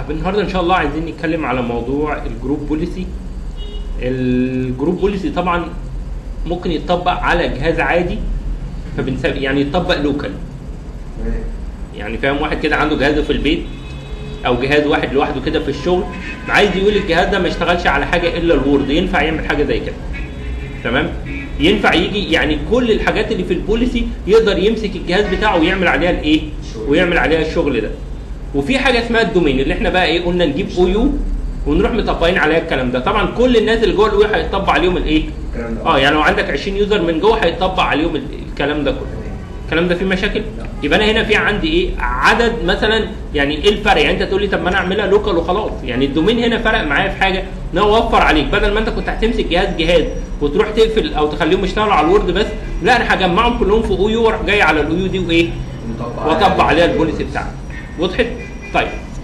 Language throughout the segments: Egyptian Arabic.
طب النهارده ان شاء الله عايزين نتكلم على موضوع الجروب بوليسي الجروب بوليسي طبعا ممكن يتطبق على جهاز عادي فبنسمي يعني يتطبق لوكال تمام يعني فاهم واحد كده عنده جهازه في البيت او جهاز واحد لوحده كده في الشغل عايز يقول الجهاز ده ما يشتغلش على حاجه الا الوورد ينفع يعمل حاجه زي كده تمام ينفع يجي يعني كل الحاجات اللي في البوليسي يقدر يمسك الجهاز بتاعه ويعمل عليها الايه الشغل. ويعمل عليها الشغل ده وفي حاجه اسمها الدومين اللي احنا بقى ايه قلنا نجيب او يو ونروح مطبقين عليها الكلام ده طبعا كل الناس اللي جوه الاو يو هيتطبق عليهم الايه الكلام ده اه يعني لو عندك 20 يوزر من جوه هيتطبق عليهم ال- الكلام ده كله تمام. الكلام ده فيه مشاكل يبقى انا هنا في عندي ايه عدد مثلا يعني ايه الفرق يعني انت تقول لي طب ما انا اعملها لوكال وخلاص يعني الدومين هنا فرق معايا في حاجه ان هو وفر عليك بدل ما انت كنت هتمسك جهاز جهاز وتروح تقفل او تخليهم يشتغلوا على الوورد بس لا انا هجمعهم كلهم في او يو واروح جاي على الاو يو دي وايه نطبق واطبق عليها البوليسي بتاعتي وضحت طيب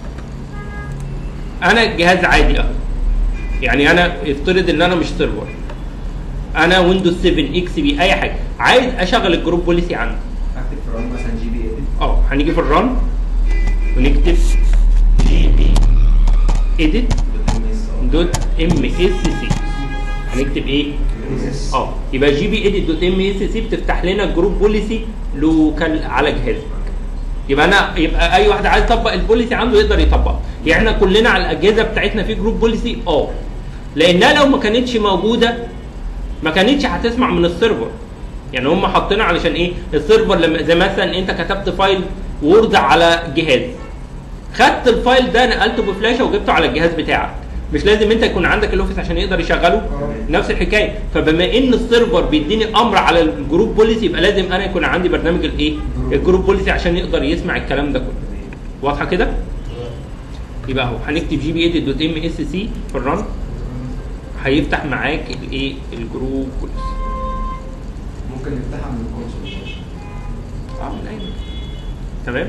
انا جهاز عادي اهو يعني انا افترض ان انا مش سيرفر انا ويندوز 7 اكس بي اي حاجه عايز اشغل الجروب بوليسي عندي اكتب في ران مثلا جي بي ايديت اه هنيجي في الرن ونكتب جي بي ايديت دوت ام اس سي هنكتب ايه؟ اه يبقى جي بي ايديت دوت ام اس سي بتفتح لنا جروب بوليسي لوكال على جهازك يبقى انا يبقى اي واحد عايز يطبق البوليسي عنده يقدر يطبقها يعني احنا كلنا على الاجهزه بتاعتنا في جروب بوليسي اه لانها لو ما كانتش موجوده ما كانتش هتسمع من السيرفر يعني هم حاطينها علشان ايه السيرفر لما زي مثلا انت كتبت فايل وورد على جهاز خدت الفايل ده نقلته بفلاشه وجبته على الجهاز بتاعك مش لازم انت يكون عندك الاوفيس عشان يقدر يشغله نفس الحكايه فبما ان السيرفر بيديني امر على الجروب بوليسي يبقى لازم انا يكون عندي برنامج الايه الجروب بوليسي عشان يقدر يسمع الكلام ده كله واضحه كده يبقى اهو هنكتب جي بي ايديت دوت ام اس سي في الرن هيفتح معاك الايه الجروب بوليسي ممكن نفتحها من الكونسول اه من اي مكان. تمام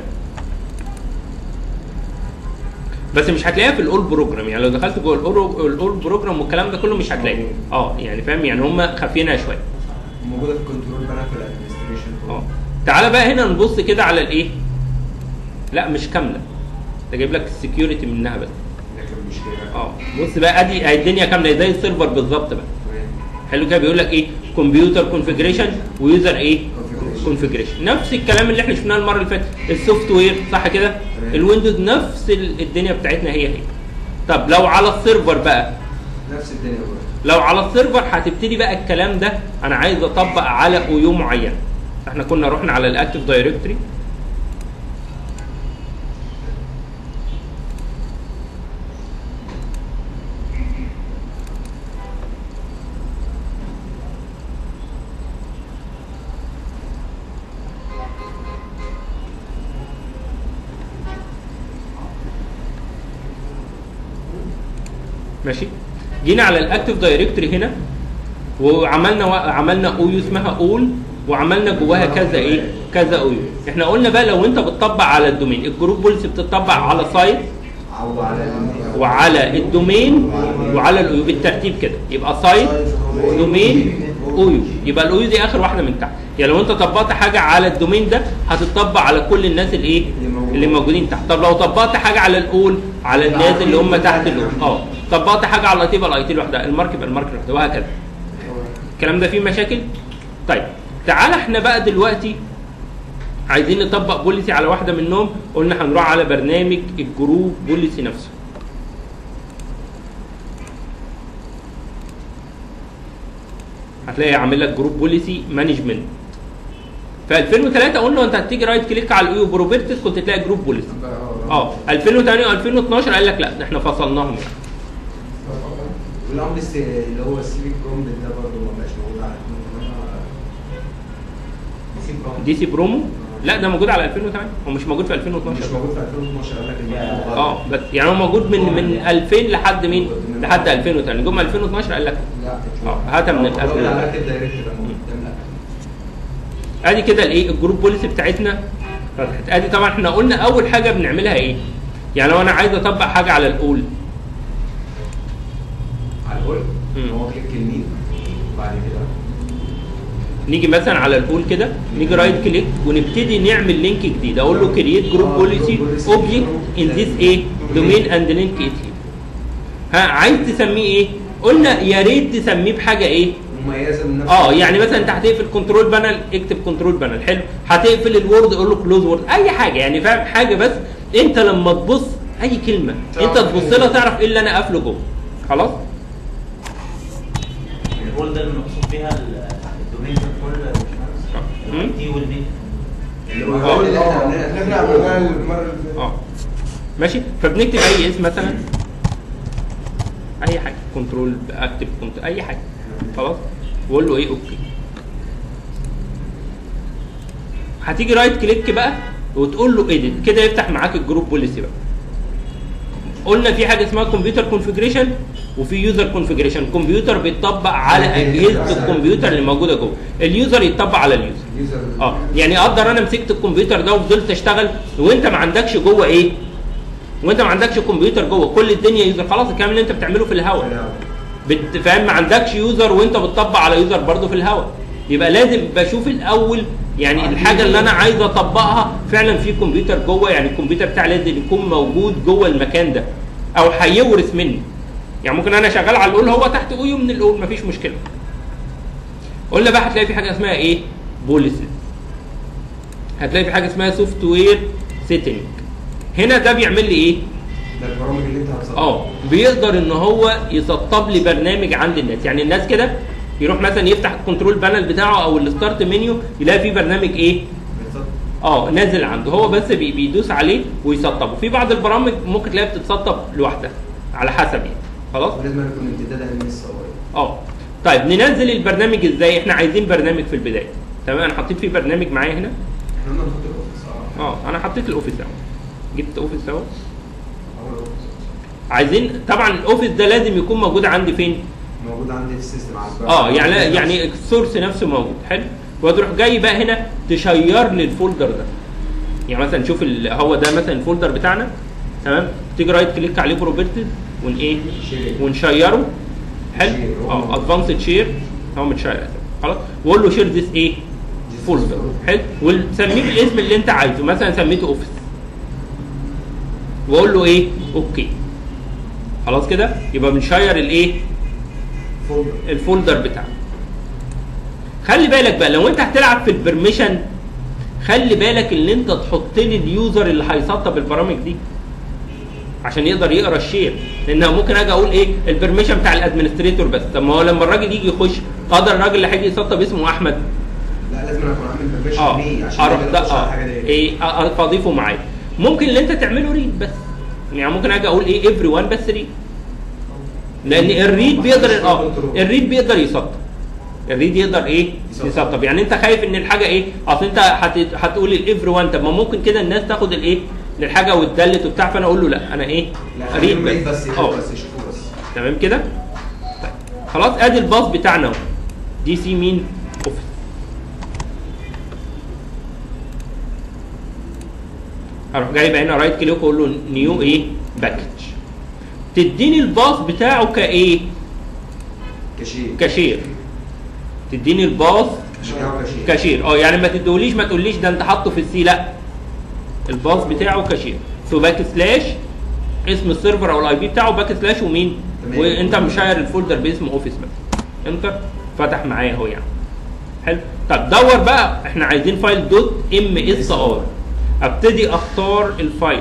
بس مش هتلاقيها في الاول بروجرام يعني لو دخلت جوه الأول- الاول بروجرام والكلام ده كله مش هتلاقيه اه يعني فاهم يعني هم خافينها شويه موجوده في الكنترول بانر في الادمنستريشن اه تعالى بقى هنا نبص كده على الايه لا مش كامله ده جايب لك السكيورتي منها بس لكن مش كده اه بص بقى ادي أهي الدنيا كامله زي السيرفر بالظبط بقى تمام حلو كده بيقول لك ايه كمبيوتر كونفيجريشن ويوزر ايه Configuration. كونفيجريشن نفس الكلام اللي احنا شفناه المره اللي فاتت السوفت وير صح كده تمام. الويندوز نفس ال- الدنيا بتاعتنا هي هي طب لو على السيرفر بقى نفس الدنيا برضه لو على السيرفر هتبتدي بقى الكلام ده انا عايز اطبق على او يو معين احنا كنا رحنا على الاكتف دايركتوري ماشي جينا على الاكتف دايركتوري هنا وعملنا عملنا او يو اسمها اول وعملنا جواها كذا ايه كذا او يو احنا قلنا بقى لو انت بتطبق على الدومين الجروب بوليسي بتطبق على سايت او على ال- وعلى الدومين وعلى الاو يو بالترتيب كده يبقى سايت دومين او يو يبقى الاو يو دي اخر واحده من تحت يعني لو انت طبقت حاجه على الدومين ده هتطبق على كل الناس الايه اللي موجودين. اللي موجودين تحت طب لو طبقت حاجه على الاول على الناس اللي هم تحت الاول اه طبقت حاجه على الاي تي يبقى الاي تي لوحدها المارك يبقى المارك لوحدها وهكذا الكلام ده فيه مشاكل طيب تعال احنا بقى دلوقتي عايزين نطبق بوليسي على واحده منهم قلنا هنروح على برنامج الجروب بوليسي نفسه هتلاقي عامل لك جروب بوليسي مانجمنت في 2003 قلنا انت هتيجي رايت كليك على الايو بروبرتيز كنت تلاقي جروب بوليسي اه 2008 و2012 قال لك لا ده احنا فصلناهم يعني والامر الس- اللي هو السيفيك كومبت ده برضه ما بقاش موجود على السيفيك كومبت دي سي برومو لا ده موجود على 2008 هو مش موجود في مش 2012 موجود في 2012 قال لك ان اه بس يعني هو موجود من من 2000 لحد مين؟ لحد 2008 جم 2012 قال لك لا اه هاتها من الأول الأول. على اكتف دايركت ده موجود قدام لا ادي كده الايه الجروب بوليسي بتاعتنا فتحت ادي طبعا احنا قلنا اول حاجه بنعملها ايه؟ يعني لو انا عايز اطبق حاجه على الاول على الهول مم. هو كليك يمين وبعد كده نيجي مثلا على البول كده نيجي رايت كليك ونبتدي نعمل لينك جديد اقول له كرييت جروب آه، بوليسي group policy. اوبجكت ان ذيس ايه دومين اند لينك ات ها عايز تسميه ايه قلنا يا ريت تسميه بحاجه ايه مميزه من نفس اه يعني مثلا انت هتقفل كنترول بانل اكتب كنترول بانل حلو هتقفل الوورد قول له كلوز وورد اي حاجه يعني فاهم حاجه بس انت لما تبص اي كلمه انت تعرف تبص إيه. لها تعرف ايه اللي انا قافله جوه خلاص الهول ده المقصود بيها ال- الدومين كنترول مم. دي والنيك اللي هو الهول اللي احنا عملناه اللي احنا عملناه المره اللي فاتت اه ماشي فبنكتب اي اسم مثلا اي حاجه كنترول اكتب كنترول اي حاجه خلاص واقول له ايه اوكي هتيجي رايت كليك بقى وتقول له اديت كده يفتح معاك الجروب بوليسي بقى قلنا في حاجه اسمها كمبيوتر كونفيجريشن وفي يوزر كونفيجريشن كمبيوتر بيتطبق على اجهزه الكمبيوتر اللي موجوده جوه اليوزر يتطبق على اليوزر اليوزر اه يعني اقدر انا مسكت الكمبيوتر ده وفضلت اشتغل وانت ما عندكش جوه ايه وانت ما عندكش كمبيوتر جوه كل الدنيا يوزر خلاص الكلام اللي انت بتعمله في الهواء بت- فاهم ما عندكش يوزر وانت بتطبق على يوزر برضه في الهواء يبقى لازم بشوف الاول يعني الحاجه اللي انا عايز اطبقها فعلا في كمبيوتر جوه يعني الكمبيوتر بتاعي لازم يكون موجود جوه المكان ده او هيورث مني يعني ممكن انا شغال على الاول هو تحت اويو من الاول مفيش مشكله قلنا بقى هتلاقي في حاجه اسمها ايه بوليسز هتلاقي في حاجه اسمها سوفت وير سيتنج هنا ده بيعمل لي ايه ده البرامج اللي انت هتصممها اه بيقدر ان هو يسطب لي برنامج عند الناس يعني الناس كده يروح مثلا يفتح الكنترول بانل بتاعه او الستارت منيو يلاقي فيه برنامج ايه اه نازل عنده هو بس بي- بيدوس عليه ويسطبه في بعض البرامج ممكن تلاقيها بتتسطب لوحدها على حسب يعني خلاص لازم يكون امتداد للناس الصوريه اه طيب ننزل البرنامج ازاي احنا عايزين برنامج في البدايه تمام انا حطيت فيه برنامج معايا هنا احنا قلنا نحط الاوفيس اه اه انا حطيت الاوفيس اهو جبت اوفيس اهو اول الاوفيس عايزين طبعا الاوفيس ده لازم يكون موجود عندي فين موجود عندي في السيستم على الباب. اه يعني يعني السورس نفسه موجود حلو وتروح جاي بقى هنا تشير لي الفولدر ده يعني مثلا نشوف ال- هو ده مثلا الفولدر بتاعنا تمام تيجي رايت كليك عليه بروبرتيز ون ايه Share. ونشيره حلو Share. اه ادفانسد شير هو متشير خلاص واقول له شير ذيس ايه فولدر حلو وسميه بالاسم اللي انت عايزه مثلا سميته اوفيس واقول له ايه اوكي خلاص كده يبقى بنشير الايه فولدر الفولدر بتاعك خلي بالك بقى لو انت هتلعب في البرميشن خلي بالك ان انت تحط لي اليوزر اللي هيسطب البرامج دي عشان يقدر يقرا الشير لان ممكن اجي اقول ايه البرميشن بتاع الادمنستريتور بس طب ما هو لما الراجل يجي يخش قدر الراجل اللي هيجي يسطب اسمه احمد لا لازم انا اكون عامل برميشن اه ليه عشان اروح يقدر ده يخش على اه الحاجه دي ايه أ- أ- اضيفه معايا ممكن اللي انت تعمله ريد بس يعني ممكن اجي اقول ايه افري وان بس ريد لان الريد بيقدر اه الريد بيقدر يسطب الريد يقدر ايه يسطب. يسطب يعني انت خايف ان الحاجه ايه اصل انت هت- هتقول الافري وان طب ما ممكن كده الناس تاخد الايه للحاجه وتدلت وبتاع فانا اقول له لا انا ايه لا ريد ريد بس بس اه بس يشوفوه بس تمام كده طيب خلاص ادي الباص بتاعنا اهو دي سي مين اوفيس هروح جايب هنا رايت كليك واقول له نيو ايه باكج تديني الباص بتاعه كايه كاشير كاشير تديني الباص بتاعه كاشير كاشير اه يعني ما تدوليش ما تقوليش ده انت حاطه في السي لا الباص بتاعه كاشير سو باك سلاش اسم السيرفر او الاي بي بتاعه باك سلاش ومين تمام. وانت مشاير الفولدر باسم اوفيس بس انتر فتح معايا اهو يعني حلو طب دور بقى احنا عايزين فايل دوت ام اس ار ابتدي اختار الفايل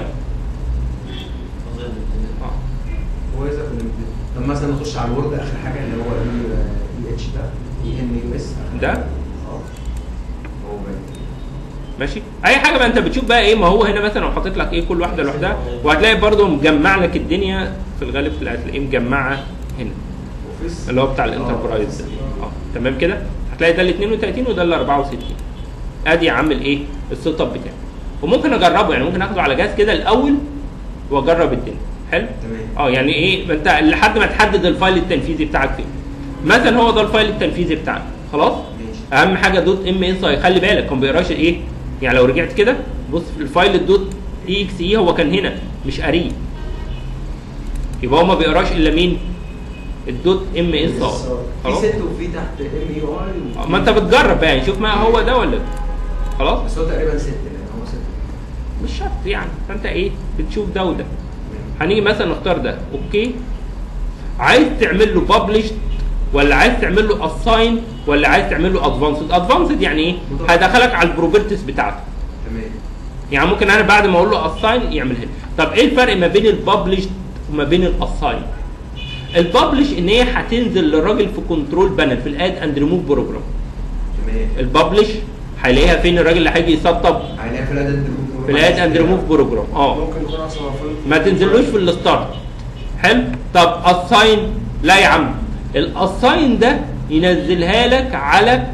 اه هو اذا في الامتداد طب مثلا نخش على الوورد اخر حاجه اللي هو اي اتش ده اي ان يو اس ده؟ اه هو باين ماشي اي حاجه بقى انت بتشوف بقى ايه ما هو هنا مثلا لو حاطط لك ايه كل واحده لوحدها وهتلاقي برضه مجمع لك الدنيا في الغالب هتلاقيه مجمعه هنا اوفيس اللي هو بتاع الانتربرايز ده اه تمام كده هتلاقي ده ال 32 وده ال 64 ادي عامل ايه السيت اب بتاعي وممكن اجربه يعني ممكن اخده على جهاز كده الاول واجرب الدنيا حلو تمام اه يعني ايه ما انت لحد ما تحدد الفايل التنفيذي بتاعك فين مثلا هو ده الفايل التنفيذي بتاعك خلاص ماشي اهم حاجه دوت ام اس اي خلي بالك هو ما بيقراش ايه يعني لو رجعت كده بص في الفايل الدوت اي اكس اي هو كان هنا مش قاريه يبقى هو ما بيقراش الا مين الدوت ام اس ار في خلاص ست وفي تحت ام يو اي ما انت بتجرب بقى يعني شوف ما هو ده ولا ده خلاص بس هو تقريبا ست لان هو ست مش شرط يعني فانت ايه بتشوف ده وده هنيجي مثلا نختار ده اوكي عايز تعمل له ببلش ولا عايز تعمل له اساين ولا عايز تعمل له ادفانسد ادفانسد يعني ايه هيدخلك على البروبرتيز بتاعته تمام يعني ممكن انا بعد ما اقول له اساين يعملها لي طب ايه الفرق ما بين الببلش وما بين الاساين الببلش ان هي هتنزل للراجل في كنترول بانل في الاد اند ريموف بروجرام تمام الببلش هيلاقيها فين الراجل اللي هيجي يسطب هنلاقيها في الاد اند ريموف في الاد اند ريموف بروجرام اه ممكن يكون اصلا المفروض ما تنزلوش في الستارت حلو طب الساين لا يا عم الاساين ده ينزلها لك على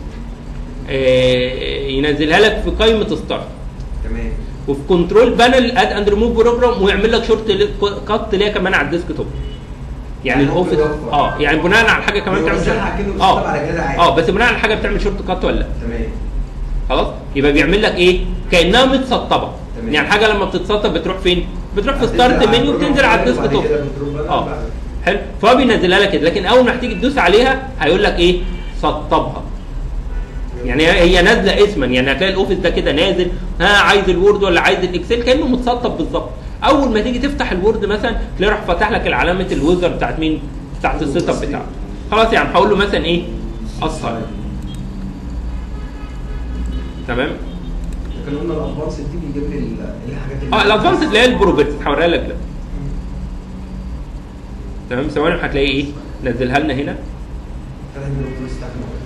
آه، ينزلها لك في قائمه ستارت تمام وفي كنترول بانل اد اند ريموف بروجرام ويعمل لك شورت كات ليها كمان على الديسك توب يعني يعني هو الاوفيس بيوفر. اه يعني بناء على حاجه كمان بتعمل بيوزعها كأنه شورت بيسطب على جهاز عادي. اه بس بناء على حاجه بتعمل شورت كات ولا لا تمام خلاص يبقى بيعمل لك ايه كانها متسطبه تمام. يعني الحاجه لما بتتسطب بتروح فين بتروح في هتنزل ستارت على منيو البروجرام بتنزل على بانل الديسك وبعد توب كده كنترول بانل اه بعد- حلو فهو بينزلها لك كده لكن اول ما هتيجي تدوس عليها هيقول لك ايه سطبها يعني هي هي نازله اسما يعني هتلاقي الاوفيس ده كده نازل ها عايز الوورد ولا عايز الاكسل كانه متسطب بالظبط اول ما تيجي تفتح الوورد مثلا تلاقي راح فاتح لك العلامه الويزر بتاعت مين بتاعت السيت اب بتاعته خلاص يعني هقول له مثلا ايه اصلا تمام لكن قلنا الادفانس دي بيجيب لي ال- ايه الحاجات اللي اه الادفانس اللي هي البروبرتيز هوريها لك ده تمام ثواني هتلاقي ايه نزلها لنا هنا فتح من الفلوس بتاعت الموبايل.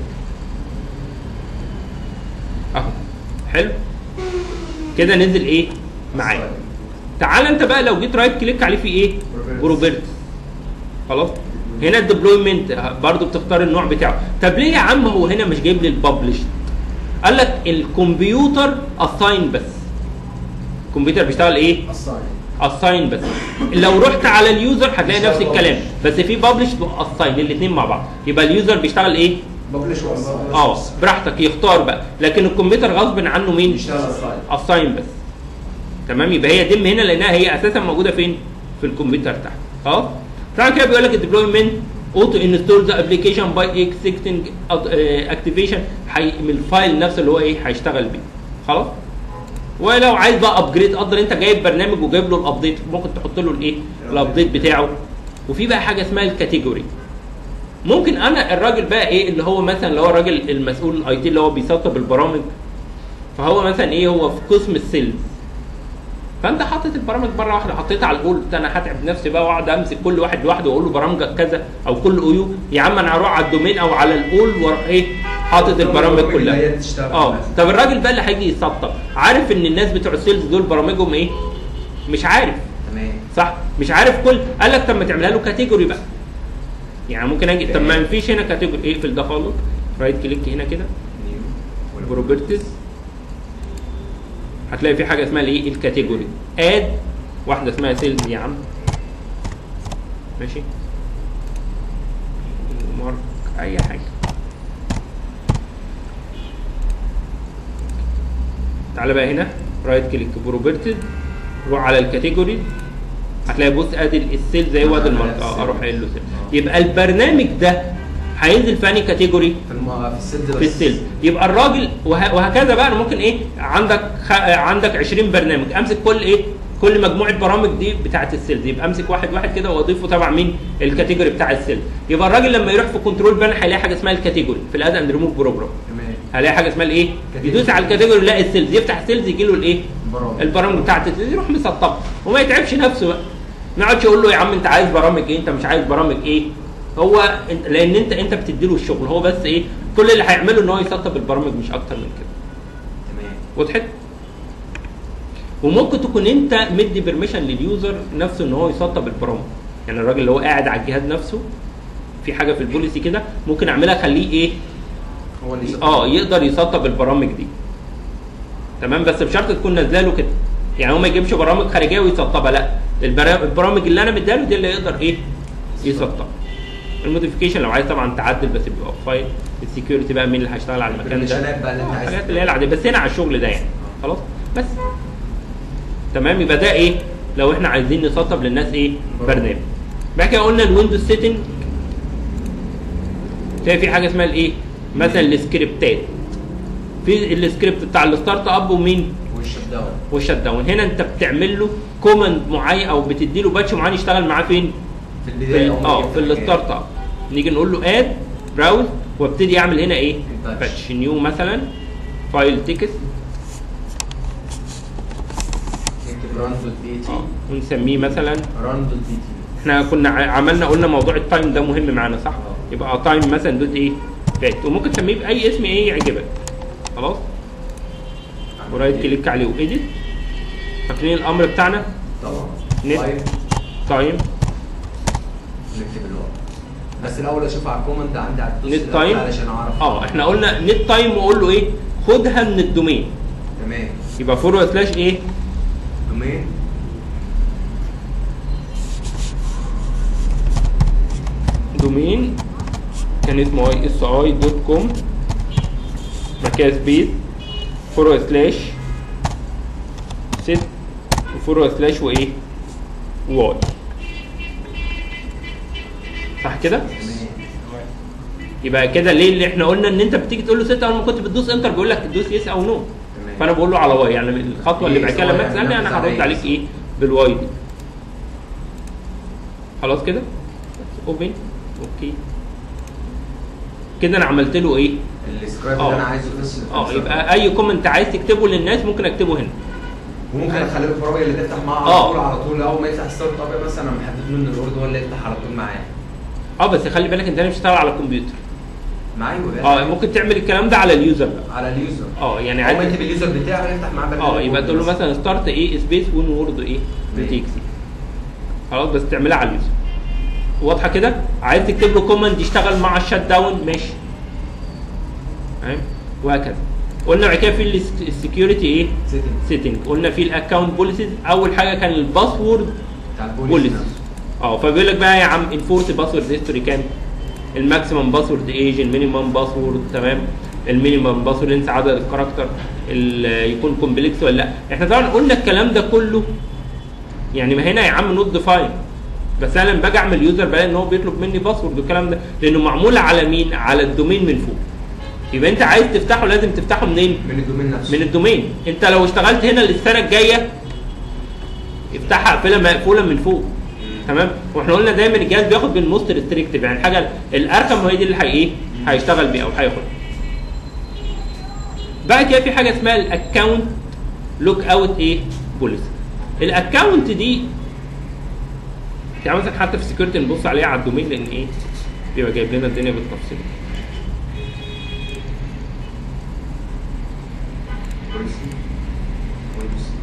اهو حلو كده نزل ايه معايا تعال انت بقى لو جيت رايت كليك عليه في ايه Properties. بروبرتيز خلاص هنا الديبلويمنت برضو بتختار النوع بتاعه طب ليه يا عم هو هنا مش جايب لي الببلش قال لك الكمبيوتر اساين بس الكمبيوتر بيشتغل ايه الصايم اساين بس لو رحت على اليوزر هتلاقي نفس الكلام بس في ببلش واساين الاثنين مع بعض يبقى اليوزر بيشتغل ايه ببلش والله اه براحتك يختار بقى لكن الكمبيوتر غصب عنه مين يشتغل الصايم اساين بس تمام يبقى هي دم هنا لانها هي اساسا موجوده فين في الكمبيوتر تحت خلاص بعد كده بيقول لك الديبلويمنت اوتو انستول ذا ابلكيشن باي اكسكتنج اكتيفيشن من الفايل نفسه اللي هو ايه هيشتغل بيه خلاص ولو عايز بقى ابجريد قدر انت جايب برنامج وجايب له الابديت ممكن تحط له الايه الابديت بتاعه وفي بقى حاجه اسمها الكاتيجوري ممكن انا الراجل بقى ايه اللي هو مثلا اللي هو الراجل المسؤول الاي تي اللي هو بيسطب البرامج فهو مثلا ايه هو في قسم السيلز فانت حاطط البرامج مره واحده حطيتها على الاول انا هتعب نفسي بقى واقعد امسك كل واحد لوحده واقول له برامجك كذا او كل اويو يا عم انا هروح على الدومين او على الاول واروح ايه حاطط البرامج اللي كلها هي تشتغل اه بس. طب الراجل بقى اللي هيجي يسطب عارف ان الناس بتوع السيلز دول برامجهم ايه مش عارف تمام صح مش عارف كل قال لك طب ما تعملها له كاتيجوري بقى يعني ممكن اجي طب ما فيش هنا كاتيجوري اقفل ده خالص رايت كليك هنا كده بروبرتيز هتلاقي في حاجه اسمها الايه الكاتيجوري اد واحده اسمها سيلز يا عم ماشي مارك اي حاجه تعالى بقى هنا رايت كليك بروبرتيز روح على الكاتيجوري هتلاقي بص ادي السيل زي واد المارك اه اروح قايل له سيل يبقى البرنامج ده هينزل في انهي كاتيجوري في الم... في السيلز في السيلز يبقى الراجل وه... وهكذا بقى انا ممكن ايه عندك خ... عندك 20 برنامج امسك كل ايه كل مجموعه برامج دي بتاعه السيلز يبقى امسك واحد واحد كده واضيفه تبع مين الكاتيجوري بتاع السيلز يبقى الراجل لما يروح في كنترول بان هيلاقي حاجه اسمها الكاتيجوري في الاد اند ريموف بروجرام تمام هيلاقي حاجه اسمها الايه كاتيجوري. يدوس على الكاتيجوري يلاقي السيلز يفتح السيلز يجي له الايه برامج. البرامج بتاعه السيلز يروح مسطبها وما يتعبش نفسه بقى ما يقعدش يقول له يا عم انت عايز برامج ايه انت مش عايز برامج ايه هو انت- لان انت انت بتدي له الشغل هو بس ايه كل اللي هيعمله ان هو يسطب البرامج مش اكتر من كده تمام وضحت وممكن تكون انت مدي بيرميشن لليوزر نفسه ان هو يسطب البرامج يعني الراجل اللي هو قاعد على الجهاز نفسه في حاجه في البوليسي كده ممكن اعملها اخليه ايه هو اللي يسطب. اه يقدر يسطب البرامج دي تمام بس بشرط تكون نازله له كده يعني هو ما يجيبش برامج خارجيه ويسطبها لا البرا- البرامج اللي انا مديها له دي اللي يقدر ايه يسطب الموديفيكيشن لو عايز طبعا تعدل بس بيبقى في فايل السكيورتي بقى مين اللي هيشتغل على المكان ده البرميشنات بقى اللي انت عايز الحاجات اللي هي العاديه بس هنا على الشغل ده يعني خلاص بس تمام يبقى ده ايه لو احنا عايزين نسطب للناس ايه برنامج بعد كده قلنا الويندوز سيتنج تلاقي في حاجه اسمها الايه مثلا السكريبتات في السكريبت بتاع الستارت اب ومين والشت داون والشت داون هنا انت بتعمل له كوماند معين او بتدي له باتش معين يشتغل معاه فين في في البدايه ال- أول ما اه يفتح في المكان. الستارت اب نيجي نقول له اد براوز وابتدي اعمل هنا ايه الباتش. باتش نيو مثلا فايل تكست نكتب ران دوت بي تي اه ونسميه مثلا ران دوت بي تي احنا كنا ع- عملنا قلنا موضوع التايم ده مهم معانا صح؟ اه. يبقى تايم مثلا دوت ايه؟ فات وممكن تسميه باي اسم ايه يعجبك خلاص؟ ورايت كليك عليه وايديت فاكرين الامر بتاعنا؟ طبعا نت. طيب تايم نكتب الوقت بس الاول اشوف على الكومنت عندي على الدوس نت الأول تايم علشان اعرف اه احنا قلنا نت تايم واقول له ايه؟ خدها من الدومين تمام يبقى فورورد سلاش ايه؟ دومين دومين كان اسمه اي اس اي دوت كوم مركز بيت فورورد سلاش ست فورورد سلاش وايه واي صح كده تمام يبقى كده ليه اللي احنا قلنا ان انت بتيجي تقول له ست اول ما كنت بتدوس انتر بيقول لك دوس يس او نو تمام. فانا بقول له على واي يعني الخطوه اللي إيه، بعد كده سواء لما يعني تسالني انا نفذ هرد على عليك إيه. ايه بالواي دي خلاص كده اوبن اوكي كده انا عملت له ايه السكريبت اه. اللي انا عايزه بس اه يبقى اي كومنت عايز تكتبه للناس ممكن اكتبه هنا وممكن اخلي له الفراغ اللي تفتح معاه اه. على طول على طول اول ما يفتح ستارت اب مثلا انا محدد له ان الورد هو اللي يفتح على طول معاه اه بس خلي بالك انت مش بتشتغل على الكمبيوتر معايا اه ممكن تعمل الكلام ده على اليوزر بقى على اليوزر اه يعني اول ما عايز يكتب اليوزر بتاعه يفتح معاه برنامج اه يبقى وورد تقول له بس. مثلا ستارت ايه سبيس ون وورد ايه ماشي. بتكسي خلاص بس تعملها على اليوزر واضحه كده عايز تكتب له كوماند يشتغل مع الشات داون ماشي فاهم وهكذا قلنا بعد كده في السكيورتي ايه Setting. سيتنج قلنا في الاكونت بوليسيز اول حاجه كان الباسورد بتاع البوليس بوليسي نفسه. اه فبيقول لك بقى يا عم انفورس باسورد هيستوري كام الماكسيمم باسورد ايج المينيمم باسورد تمام المينيمم باسورد انسى عدد الكاركتر ال- يكون كومبلكس ولا لا احنا طبعا قلنا الكلام ده كله يعني ما هنا يا عم نوت ديفاين بس انا لما باجي اعمل يوزر بلاقي ان هو بيطلب مني باسورد والكلام ده لانه معمول على مين على الدومين من فوق يبقى انت عايز تفتحه لازم تفتحه منين من الدومين نفسه من الدومين انت لو اشتغلت هنا للسنه الجايه افتحها اقفلها مقفوله من فوق تمام واحنا قلنا دايما الجهاز بياخد بالموست ريستريكتيف يعني الحاجه الارقم هي دي اللي هي ايه هيشتغل بيها او هياخدها بعد كده في حاجه اسمها الاكونت لوك اوت ايه بوليسي الاكونت دي يعني مثلا حتى في السكيورتي نبص عليها على الدومين لان ايه بيبقى جايب لنا الدنيا بالتفصيل بوليسي. بوليسي.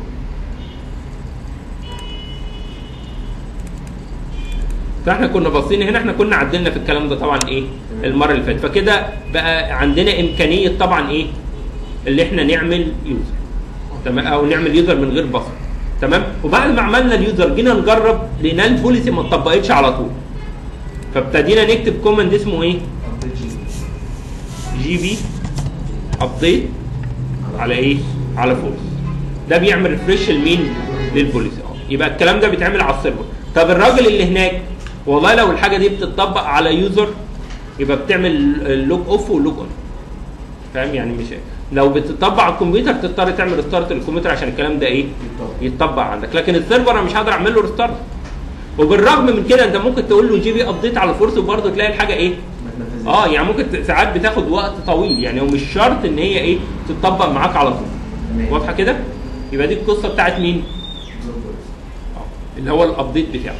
فاحنا كنا باصين هنا احنا كنا عدلنا في الكلام ده طبعا ايه المره اللي فاتت فكده بقى عندنا امكانيه طبعا ايه اللي احنا نعمل يوزر تمام او نعمل يوزر من غير بصر تمام وبعد ما عملنا اليوزر جينا نجرب لقينا البوليسي ما اتطبقتش على طول فابتدينا نكتب كوماند اسمه ايه Update G. جي بي ابديت على ايه على فورس ده بيعمل ريفريش لمين للبوليسي اه يبقى الكلام ده بيتعمل على السيرفر طب الراجل اللي هناك والله لو الحاجه دي بتطبق على يوزر يبقى بتعمل اللوج اوف واللوج اون فاهم يعني مش لو بتطبق على الكمبيوتر تضطر تعمل ريستارت للكمبيوتر عشان الكلام ده ايه يتطبق عندك لكن السيرفر انا مش هقدر اعمل له ريستارت وبالرغم من كده انت ممكن تقول له جي بي ابديت على فورس وبرضه تلاقي الحاجه ايه ما تنفذش. اه يعني ممكن ت- ساعات بتاخد وقت طويل يعني ومش شرط ان هي ايه تطبق معاك على طول تمام. واضحه كده يبقى دي القصه بتاعت مين آه، اللي هو الابديت بتاعه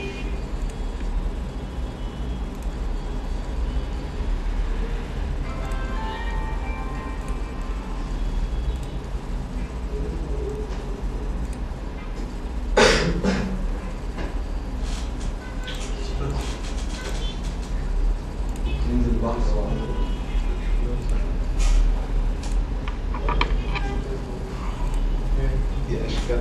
ننزل البحر دي اشكال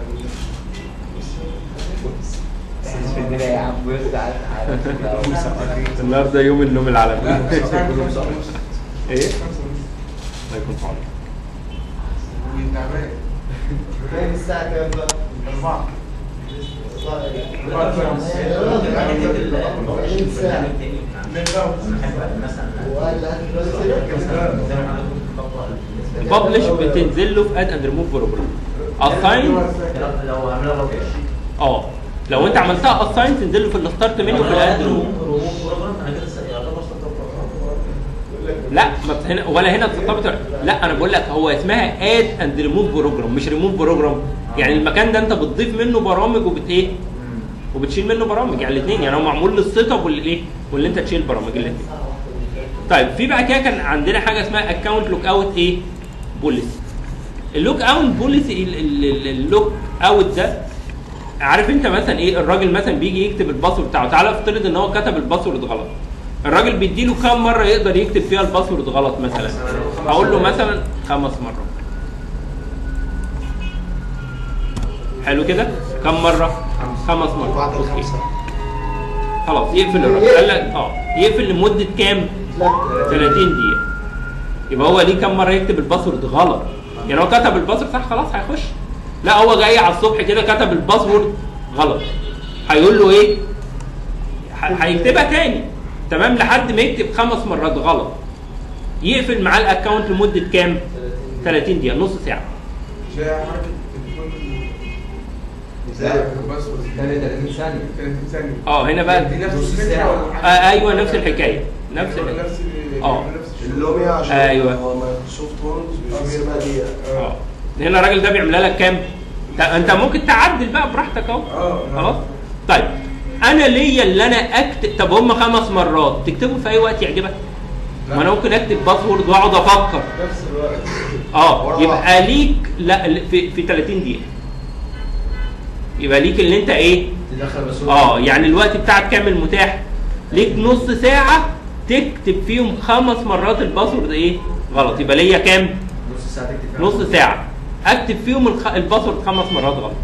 في الدنيا يا عم بص تعالى تعالى النهارده يوم النوم العالمي كلهم صح ايه الله يكون في عونك تعبان فين الساعة كام بقى؟ أربعة ببلش بتنزل له في اد اند ريموف بروجرام اساين لو عملها ببلش اه لو انت عملتها اساين تنزل له في الستارت منيو في الاد ريموف بروجرام انا كده يعتبر سطر لا ما بت- هنا ولا هنا ارتبط لا انا بقول لك هو اسمها اد اند ريموف بروجرام مش ريموف بروجرام يعني المكان ده انت بتضيف منه برامج وبت ايه وبتشيل منه برامج يعني الاثنين يعني هو معمول للسيت اب والايه واللي انت تشيل برامج الاثنين طيب في بعد كده كان عندنا حاجه اسمها اكونت لوك اوت ايه بوليسي اللوك اوت بوليسي اللوك اوت ده عارف انت مثلا ايه الراجل مثلا بيجي يكتب الباسورد بتاعه تعالى افترض ان هو كتب الباسورد غلط الراجل بيديله كام مره يقدر يكتب فيها الباسورد غلط مثلا هقول له مثلا خمس مرات حلو كده كم مره خمس مرات بعد أوكي. الخمسة خلاص يقفل الراجل قال لك اه يقفل لمده كام 30 دقيقه يبقى هو ليه كم مره يكتب الباسورد غلط يعني هو كتب الباسورد صح خلاص هيخش لا هو جاي على الصبح كده كتب الباسورد غلط هيقول له ايه ه- هيكتبها تاني تمام لحد ما يكتب خمس مرات غلط يقفل معاه الاكونت لمده كام 30 دقيقه نص ساعه زي حركة التليفون ازاي؟ الباسورد تاني 30 ثانية 30 ثانية اه هنا بقى دي نفس نص الفكرة ساعة ولا حاجة؟ آه ايوه نفس الحكايه نفس الحكايه نفس ال- اه. نفس الشغل. اللوميا عشان أيوة. هو مايكروسوفت ووردز بيسيبها دقيقة اه هنا الراجل ده بيعملها لك كام؟ انت- انت ممكن تعدل بقى براحتك اهو اه خلاص طيب انا ليا اللي انا اكتب طب هم خمس مرات تكتبه في اي وقت يعجبك ما انا ممكن اكتب باسورد واقعد افكر نفس الوقت اه ورا يبقى ليك لا ل- في في 30 دقيقه يبقى ليك اللي انت ايه تدخل بس اه يعني الوقت بتاعك كامل متاح ليك نص ساعه تكتب فيهم خمس مرات الباسورد ايه غلط يبقى ليا كام نص ساعة تكتب فيها. نص ساعة اكتب فيهم الخ... الباسورد خمس مرات غلط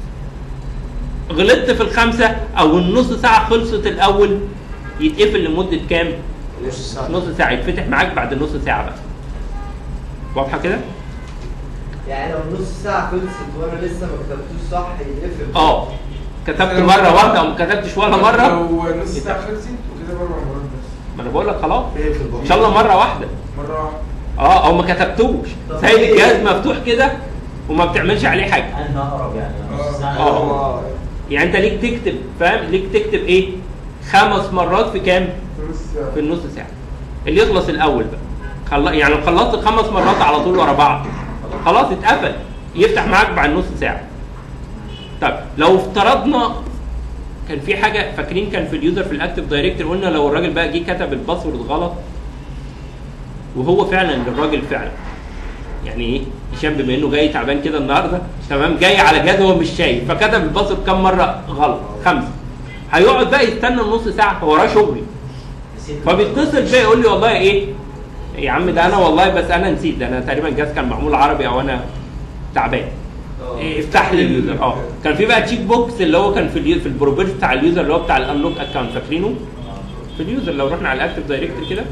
غلطت في الخمسة او النص ساعة خلصت الاول يتقفل لمدة كام؟ نص ساعة نص ساعة يتفتح معاك بعد نص ساعة بقى واضحة كده؟ يعني لو نص ساعة خلصت وانا لسه ما كتبتوش صح يقفل اه كتبت مرة واحدة او ما كتبتش ولا مرة لو نص ساعة خلصت وكده اربع مرات بس ما انا بقول لك خلاص اقفل ان شاء الله مرة واحدة مرة واحدة اه او ما كتبتوش طب سايب ليه؟ الجهاز مفتوح كده وما بتعملش عليه حاجة انهى اقرب يعني نص ساعه اه. يعني انت ليك تكتب فاهم ليك تكتب ايه خمس مرات في كام نص ساعة في النص ساعه اللي يخلص الاول بقى خل... يعني لو خلصت خمس مرات على طول ورا بعض خلاص اتقفل يفتح معاك بعد نص ساعه طيب لو افترضنا كان في حاجه فاكرين كان في اليوزر في الاكتف دايركتور قلنا لو الراجل بقى جه كتب الباسورد غلط وهو فعلا الراجل فعلا يعني ايه هشام بما انه جاي تعبان كده النهارده تمام جاي على جهاز هو مش شايف فكتب الباسورد كام مره غلط خمسه هيقعد بقى يستنى نص ساعه هو وراه شغل فبيتصل بيا يقول لي والله ايه يا عم ده انا والله بس انا نسيت ده انا تقريبا الجهاز كان معمول عربي او انا تعبان إيه افتح لي اليوزر اه كان في بقى تشيك بوكس اللي هو كان في اليو... في البروبرتي بتاع اليوزر اللي هو بتاع الانلوك اكونت فاكرينه في اليوزر لو رحنا على الاكتف دايركتور كده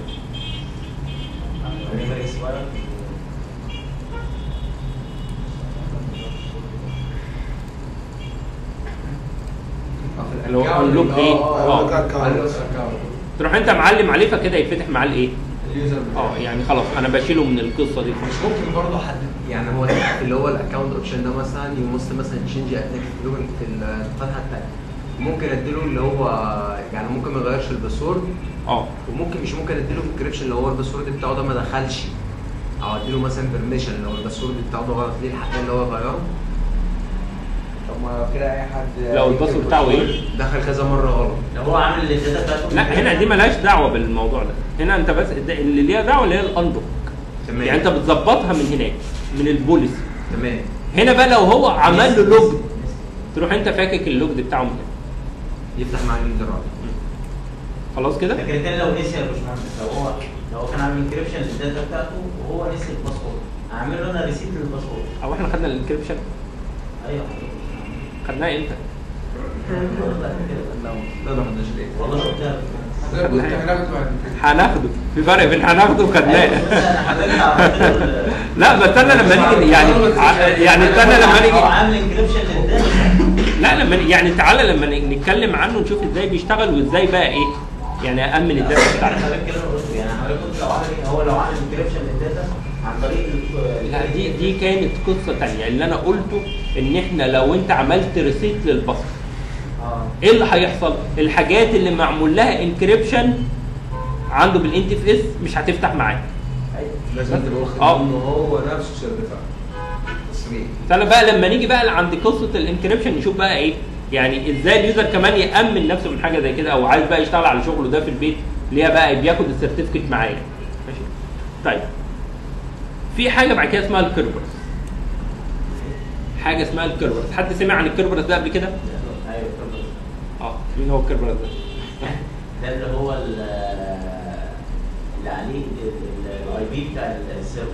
اللي هو unlock ايه؟ اه. تروح انت معلم عليه فكده يتفتح معاه الايه اليوزر اه يعني خلاص انا بشيله من القصه دي مش ممكن برضه حد يعني هو اللي هو الاكونت اوبشن ده مثلا يمص مثلا تشينج اتنكست لوجن في الفتحه الثانيه ممكن اديله اللي هو يعني ممكن ما يغيرش الباسورد اه وممكن مش ممكن اديله انكريبشن اللي هو الباسورد بتاعه ده ما دخلش او اديله مثلا بيرميشن لو الباسورد بتاعه ده غلط ليه الحق اللي هو يغيره طب ما كده اي حد لو الباسورد بتاعه ايه دخل كذا مره غلط لو هو عامل الداتا بتاعته لا هنا دي ملهاش دعوه بالموضوع ده هنا انت بس ده- اللي ليها دعوه اللي هي الانلوك تمام يعني انت بتظبطها من هناك من البوليسي تمام هنا بقى لو هو عمل له لوج تروح انت فاكك اللوج بتاعه من هنا يفتح معاه اليوزر على خلاص كده لكن التاني لو نسي يا باشمهندس لو هو لو هو كان عامل انكريبشن للداتا بتاعته وهو نسي الباسورد اعمل له انا ريسيت للباسورد او احنا خدنا الانكريبشن ايوه خدناه امتى لا ما خدناش ليه والله شفتها ده كنت هناخده بعد كده هناخده في فرق بين هناخده وخدناه انا حضرتك عملت له ال- لا بس استنى لما نيجي يعني ع- يعني استنى لما هو نيجي عامل انكريبشن للداتا لا لا لما يعني تعالى لما ن- نتكلم عنه نشوف ازاي بيشتغل وازاي بقى ايه يعني امن الداتا بتاعتك حضرتك كده قلت يعني حضرتك قلت لو عمل ايه هو لو عمل انكريبشن للداتا عن طريق ال- لا دي دي كانت قصه تانية اللي انا قلته ان احنا لو انت عملت ريسيت للبصر اه ايه اللي هيحصل؟ الحاجات اللي معمول لها انكريبشن عنده بالان تي في اس مش هتفتح معاك لازم تبقى واخد آه. منه هو نفسه سيرتيفايد تصريح فانا بقى لما نيجي بقى عند قصه الانكريبشن نشوف بقى ايه يعني ازاي اليوزر كمان يامن نفسه من حاجه زي كده او عايز بقى يشتغل على شغله ده في البيت اللي هي بقى بياخد السيرتيفيكت معاه يعني. ماشي طيب في حاجه بعد كده اسمها الكيربرس حاجه اسمها الكيربرس حد سمع عن الكيربرس ده قبل كده ايوه اتفضل. اه مين هو الكيربرس ده ده اللي هو ال- اللي عليه الاي بي بتاع السيرفر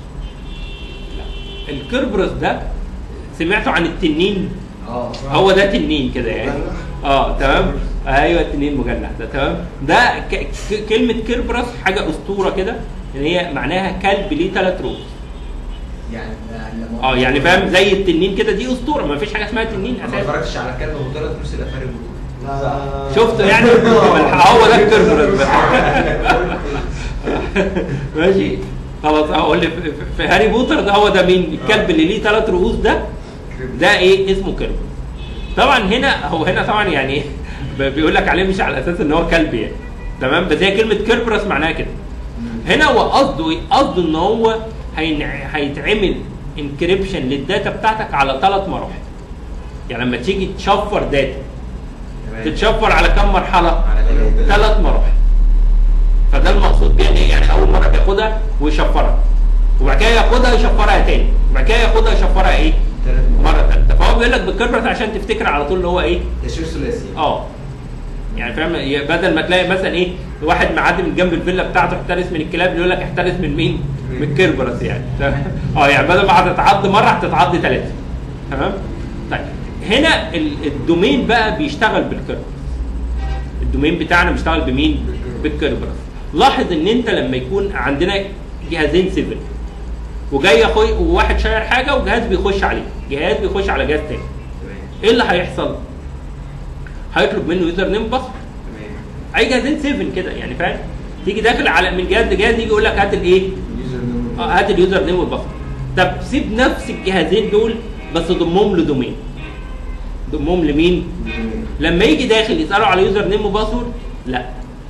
نفسه الكيربرس ده سمعتوا عن التنين اه هو ده تنين كده يعني اه تمام ايوه التنين مجنح ده تمام ده ك... ك... كلمه كيربرس حاجه اسطوره كده ان هي معناها كلب ليه ثلاث رؤوس يعني لما اه يعني فاهم زي التنين كده دي اسطوره ما فيش حاجه اسمها تنين ما اساسا اتفرجتش على كلب ابو ثلاث فلوس الافاري بتوع شفته يعني هو ده الكيربرس بقى ماشي خلاص اقول لي في- في هاري بوتر ده هو ده مين الكلب اللي ليه ثلاث رؤوس ده ده ايه اسمه كيربرس طبعا هنا هو هنا طبعا يعني ب- بيقول لك عليه مش على اساس ان هو كلب يعني تمام بس هي كلمه كيربرس معناها كده هنا هو قصده ايه؟ قصده ان هو هين- هيتعمل انكريبشن للداتا بتاعتك على ثلاث مراحل يعني لما تيجي تشفر داتا تتشفر على كم مرحله؟ على ثلاثة. ثلاث مراحل فده المقصود بيها ايه؟ يعني اول مره بياخدها ويشفرها وبعد كده ياخدها يشفرها تاني وبعد كده ياخدها يشفرها ايه؟ ثلاث مره ثالثه فهو بيقول لك بالكيربرس عشان تفتكر على طول اللي هو ايه؟ تشير ثلاثي اه يعني فاهم ي- بدل ما تلاقي مثلا ايه واحد معدي من جنب الفيلا بتاعته احترس من الكلاب يقول لك احترس من مين؟ من الكيربرس يعني اه يعني بدل ما هتتعض مره هتتعض ثلاثه تمام؟ طيب هنا ال- الدومين بقى بيشتغل بالكيربرس الدومين بتاعنا بيشتغل بمين؟ بالكيربرس لاحظ ان انت لما يكون عندنا جهازين سيفل وجاي اخوي وواحد شاير حاجه وجهاز بيخش عليه جهاز بيخش على جهاز تاني ايه اللي هيحصل؟ هيطلب منه يوزر نيم باسورد اي جهازين 7 كده يعني فاهم تيجي داخل على من جهاز لجهاز يجي يقول لك هات الايه اه هات اليوزر نيم والباسورد طب سيب نفس الجهازين دول بس ضمهم لدومين ضمهم لمين لما يجي داخل يساله على يوزر نيم وباسورد لا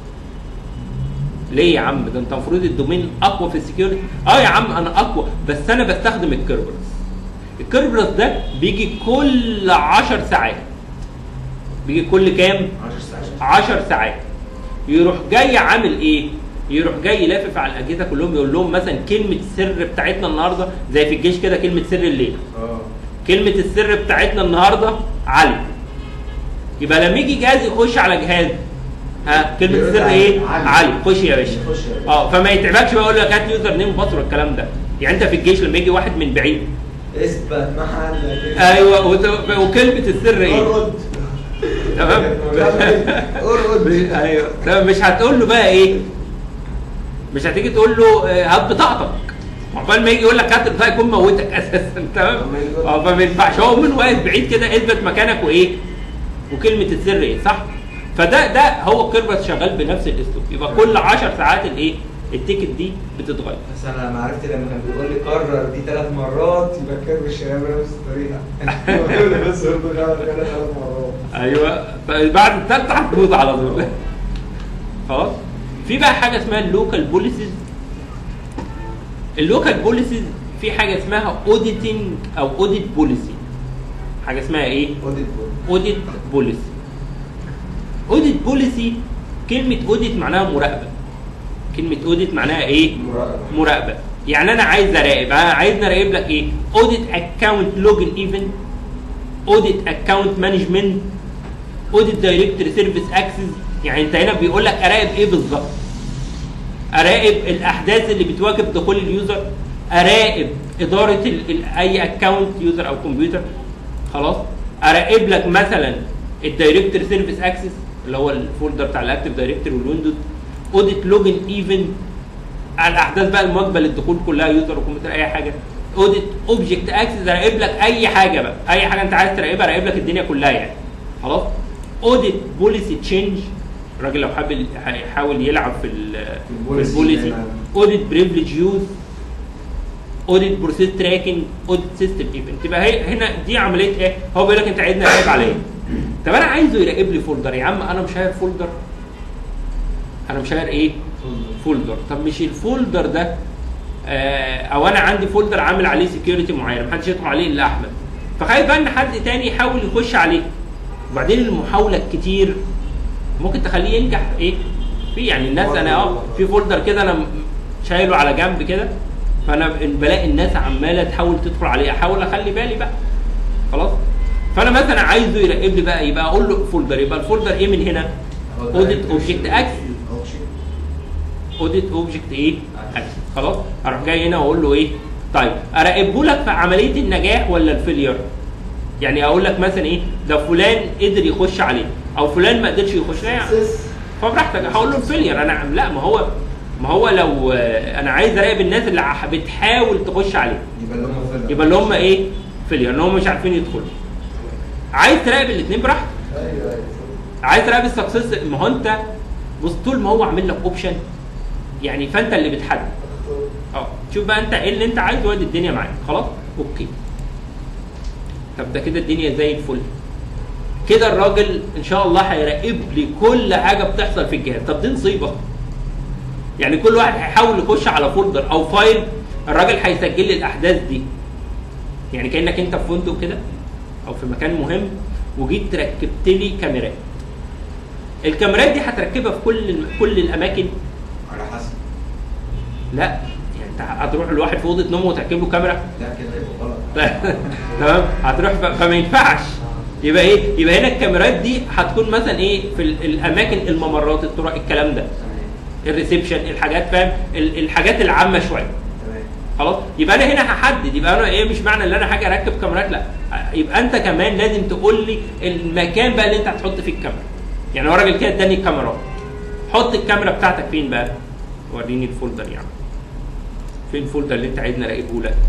ليه يا عم ده انت المفروض الدومين اقوى في السكيورتي اه يا عم انا اقوى بس انا بستخدم الكيربرس الكيربرس ده بيجي كل 10 ساعات بيجي كل كام 10 ساعات 10 ساعات يروح جاي عامل ايه؟ يروح جاي لافف على الاجهزه كلهم يقول لهم مثلا كلمه السر بتاعتنا النهارده زي في الجيش كده كلمه سر الليل اه كلمه السر بتاعتنا النهارده علي يبقى لما يجي جهاز يخش على جهاز ها كلمه يقول السر علي. ايه؟ علي. علي خش يا باشا خش يا باشا. اه فما يتعبكش بقى يقول لك هات يوزر نيم وباسورد الكلام ده يعني انت في الجيش لما يجي واحد من بعيد اثبت محلك ايوه وت- وكلمه السر ايه؟ ارقد تمام ارقد ايوه تمام مش هتقول له بقى ايه مش هتيجي تقول له آه، هات بطاقتك عقبال ما يجي يقول لك هات البطاقه يكون موتك اساسا تمام اه فما ينفعش هو من واقف بعيد كده اثبت مكانك وايه وكلمه السر ايه صح فده ده هو الكيربس شغال بنفس الاسلوب يبقى كل 10 ساعات الايه التيكت دي بتتغير بس انا لما عرفت لما كان بيقول لي كرر دي ثلاث مرات يبقى كان مش هيعمل نفس الطريقه بيقول لي بس برضه كرر كده ثلاث مرات ايوه طيب بعد الثالثه هتموت على طول خلاص في بقى حاجه اسمها اللوكال بوليسيز اللوكال بوليسيز في حاجه اسمها اوديتنج او اوديت بوليسي حاجه اسمها ايه اوديت بول اوديت بوليسي اوديت بوليسي كلمه اوديت معناها مراقبه كلمه اوديت معناها ايه مراقبه مراقبه يعني انا عايز اراقب انا عايز اراقب لك ايه اوديت اكونت لوجن ايفنت اوديت اكونت مانجمنت اوديت دايركتوري سيرفيس اكسس يعني انت هنا بيقول لك اراقب ايه بالظبط اراقب الاحداث اللي بتواكب دخول اليوزر اراقب اداره ال ال اي اكونت يوزر او كمبيوتر خلاص اراقب لك مثلا الدايركتوري سيرفيس اكسس اللي هو الفولدر بتاع الاكتيف دايركتوري والويندوز اوديت لوجن ايفنت على الاحداث بقى المواكبه للدخول كلها يوزر وكمبيوتر اي حاجه اوديت اوبجكت اكسس راقب لك اي حاجه بقى اي حاجه انت عايز تراقبها راقب لك الدنيا كلها يعني خلاص اوديت بوليسي تشينج الراجل لو حابب هيحاول يلعب في ال- في البوليسي البوليسي دايماً. اوديت بريفليج يوز اوديت بروسيس تراكنج اوديت سيستم ايفنت تبقى هي هنا دي عمليه ايه؟ هو بيقول لك انت عايزني اراقب على ايه؟ طب انا عايزه يراقب لي فولدر يا عم انا مش هاير فولدر انا مش هاير ايه؟ فولدر طب مش الفولدر ده آه او انا عندي فولدر عامل عليه سكيورتي معين محدش يدخل عليه الا احمد فخايف بقى ان حد تاني يحاول يخش عليه وبعدين المحاوله الكتير ممكن تخليه ينجح ايه في يعني الناس انا اه في فولدر كده انا م- شايله على جنب كده فانا ب- بلاقي الناس عماله تحاول تدخل عليه احاول اخلي بالي بقى خلاص فانا مثلا عايزه يراقب لي بقى يبقى اقول له فولدر يبقى الفولدر ايه من هنا اوديت اوبجكت اكسس اوديت اوبجكت ايه اكسس خلاص اروح جاي هنا واقول له ايه طيب اراقبه لك في عمليه النجاح ولا الفيلير يعني اقول لك مثلا ايه ده فلان قدر يخش عليه او فلان ما قدرش يخش عليه فبراحتك هقول له الفيلير انا لا ما هو ما هو لو آه، انا عايز اراقب الناس اللي ح- بتحاول تخش عليه يبقى اللي هم فيلر يبقى اللي هم ايه فيلير ان هم مش عارفين يدخلوا عايز تراقب الاثنين براحتك ايوه ايوه عايز تراقب السكسس ما هو انت بص طول ما هو عامل لك اوبشن يعني فانت اللي بتحدد اه شوف بقى انت ايه اللي انت عايزه وادي الدنيا معاك خلاص اوكي طب ده كده الدنيا زي الفل كده الراجل ان شاء الله هيراقب لي كل حاجه بتحصل في الجهاز طب دي نصيبه يعني كل واحد هيحاول يخش على فولدر او فايل الراجل هيسجل لي الاحداث دي يعني كانك انت في فندق كده او في مكان مهم وجيت ركبت لي كاميرات الكاميرات دي هتركبها في كل كل الاماكن على حسب لا يعني انت هتروح لواحد في اوضه نومه وتركب له كاميرا لا كده يبقى غلط تمام هتروح ف- فما ينفعش يبقى ايه يبقى هنا الكاميرات دي هتكون مثلا ايه في ال- الاماكن الممرات الطرق الكلام ده الريسبشن الحاجات فاهم ال- الحاجات العامه شويه تمام خلاص يبقى انا هنا هحدد يبقى انا ايه مش معنى ان انا حاجه اركب كاميرات لا يبقى انت كمان لازم تقول لي المكان بقى اللي انت هتحط فيه الكاميرا يعني هو راجل كده اداني الكاميرا حط الكاميرا بتاعتك فين بقى وريني الفولدر يعني فين الفولدر اللي انت عايزني اراقبه لك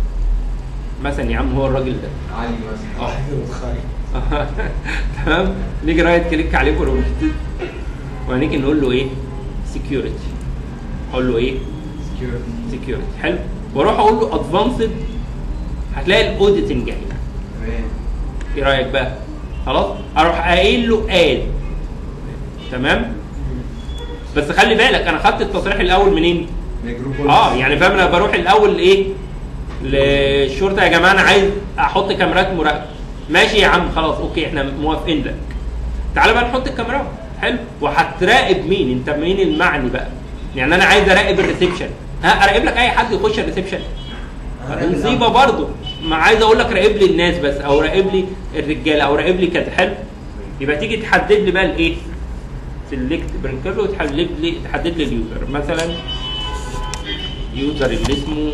مثلا يا عم هو الراجل ده علي مثلا اه تمام نيجي رايت كليك عليه بروجكت وهنيجي نقول له ايه سكيورتي اقول له ايه سكيورتي سكيورتي حلو واروح اقول له ادفانسد هتلاقي الاوديتنج اهي تمام ايه رايك بقى خلاص اروح قايل له اد تمام بس خلي بالك انا خدت التصريح الاول منين مجروب اه يعني فاهم انا بروح الاول ايه للشرطه يا جماعه انا عايز احط كاميرات مراقبه ماشي يا عم خلاص اوكي احنا موافقين لك تعالى بقى نحط الكاميرات حلو وهتراقب مين انت مين المعني بقى يعني انا عايز اراقب الريسبشن ها اراقب لك اي حد يخش الريسبشن نصيبه برضه ما عايز اقول لك راقب لي الناس بس او راقب لي الرجاله او راقب لي كذا حلو يبقى تيجي تحدد لي بقى الايه سيلكت برنكر وتحدد لي تحدد لي اليوزر مثلا يوزر اللي اسمه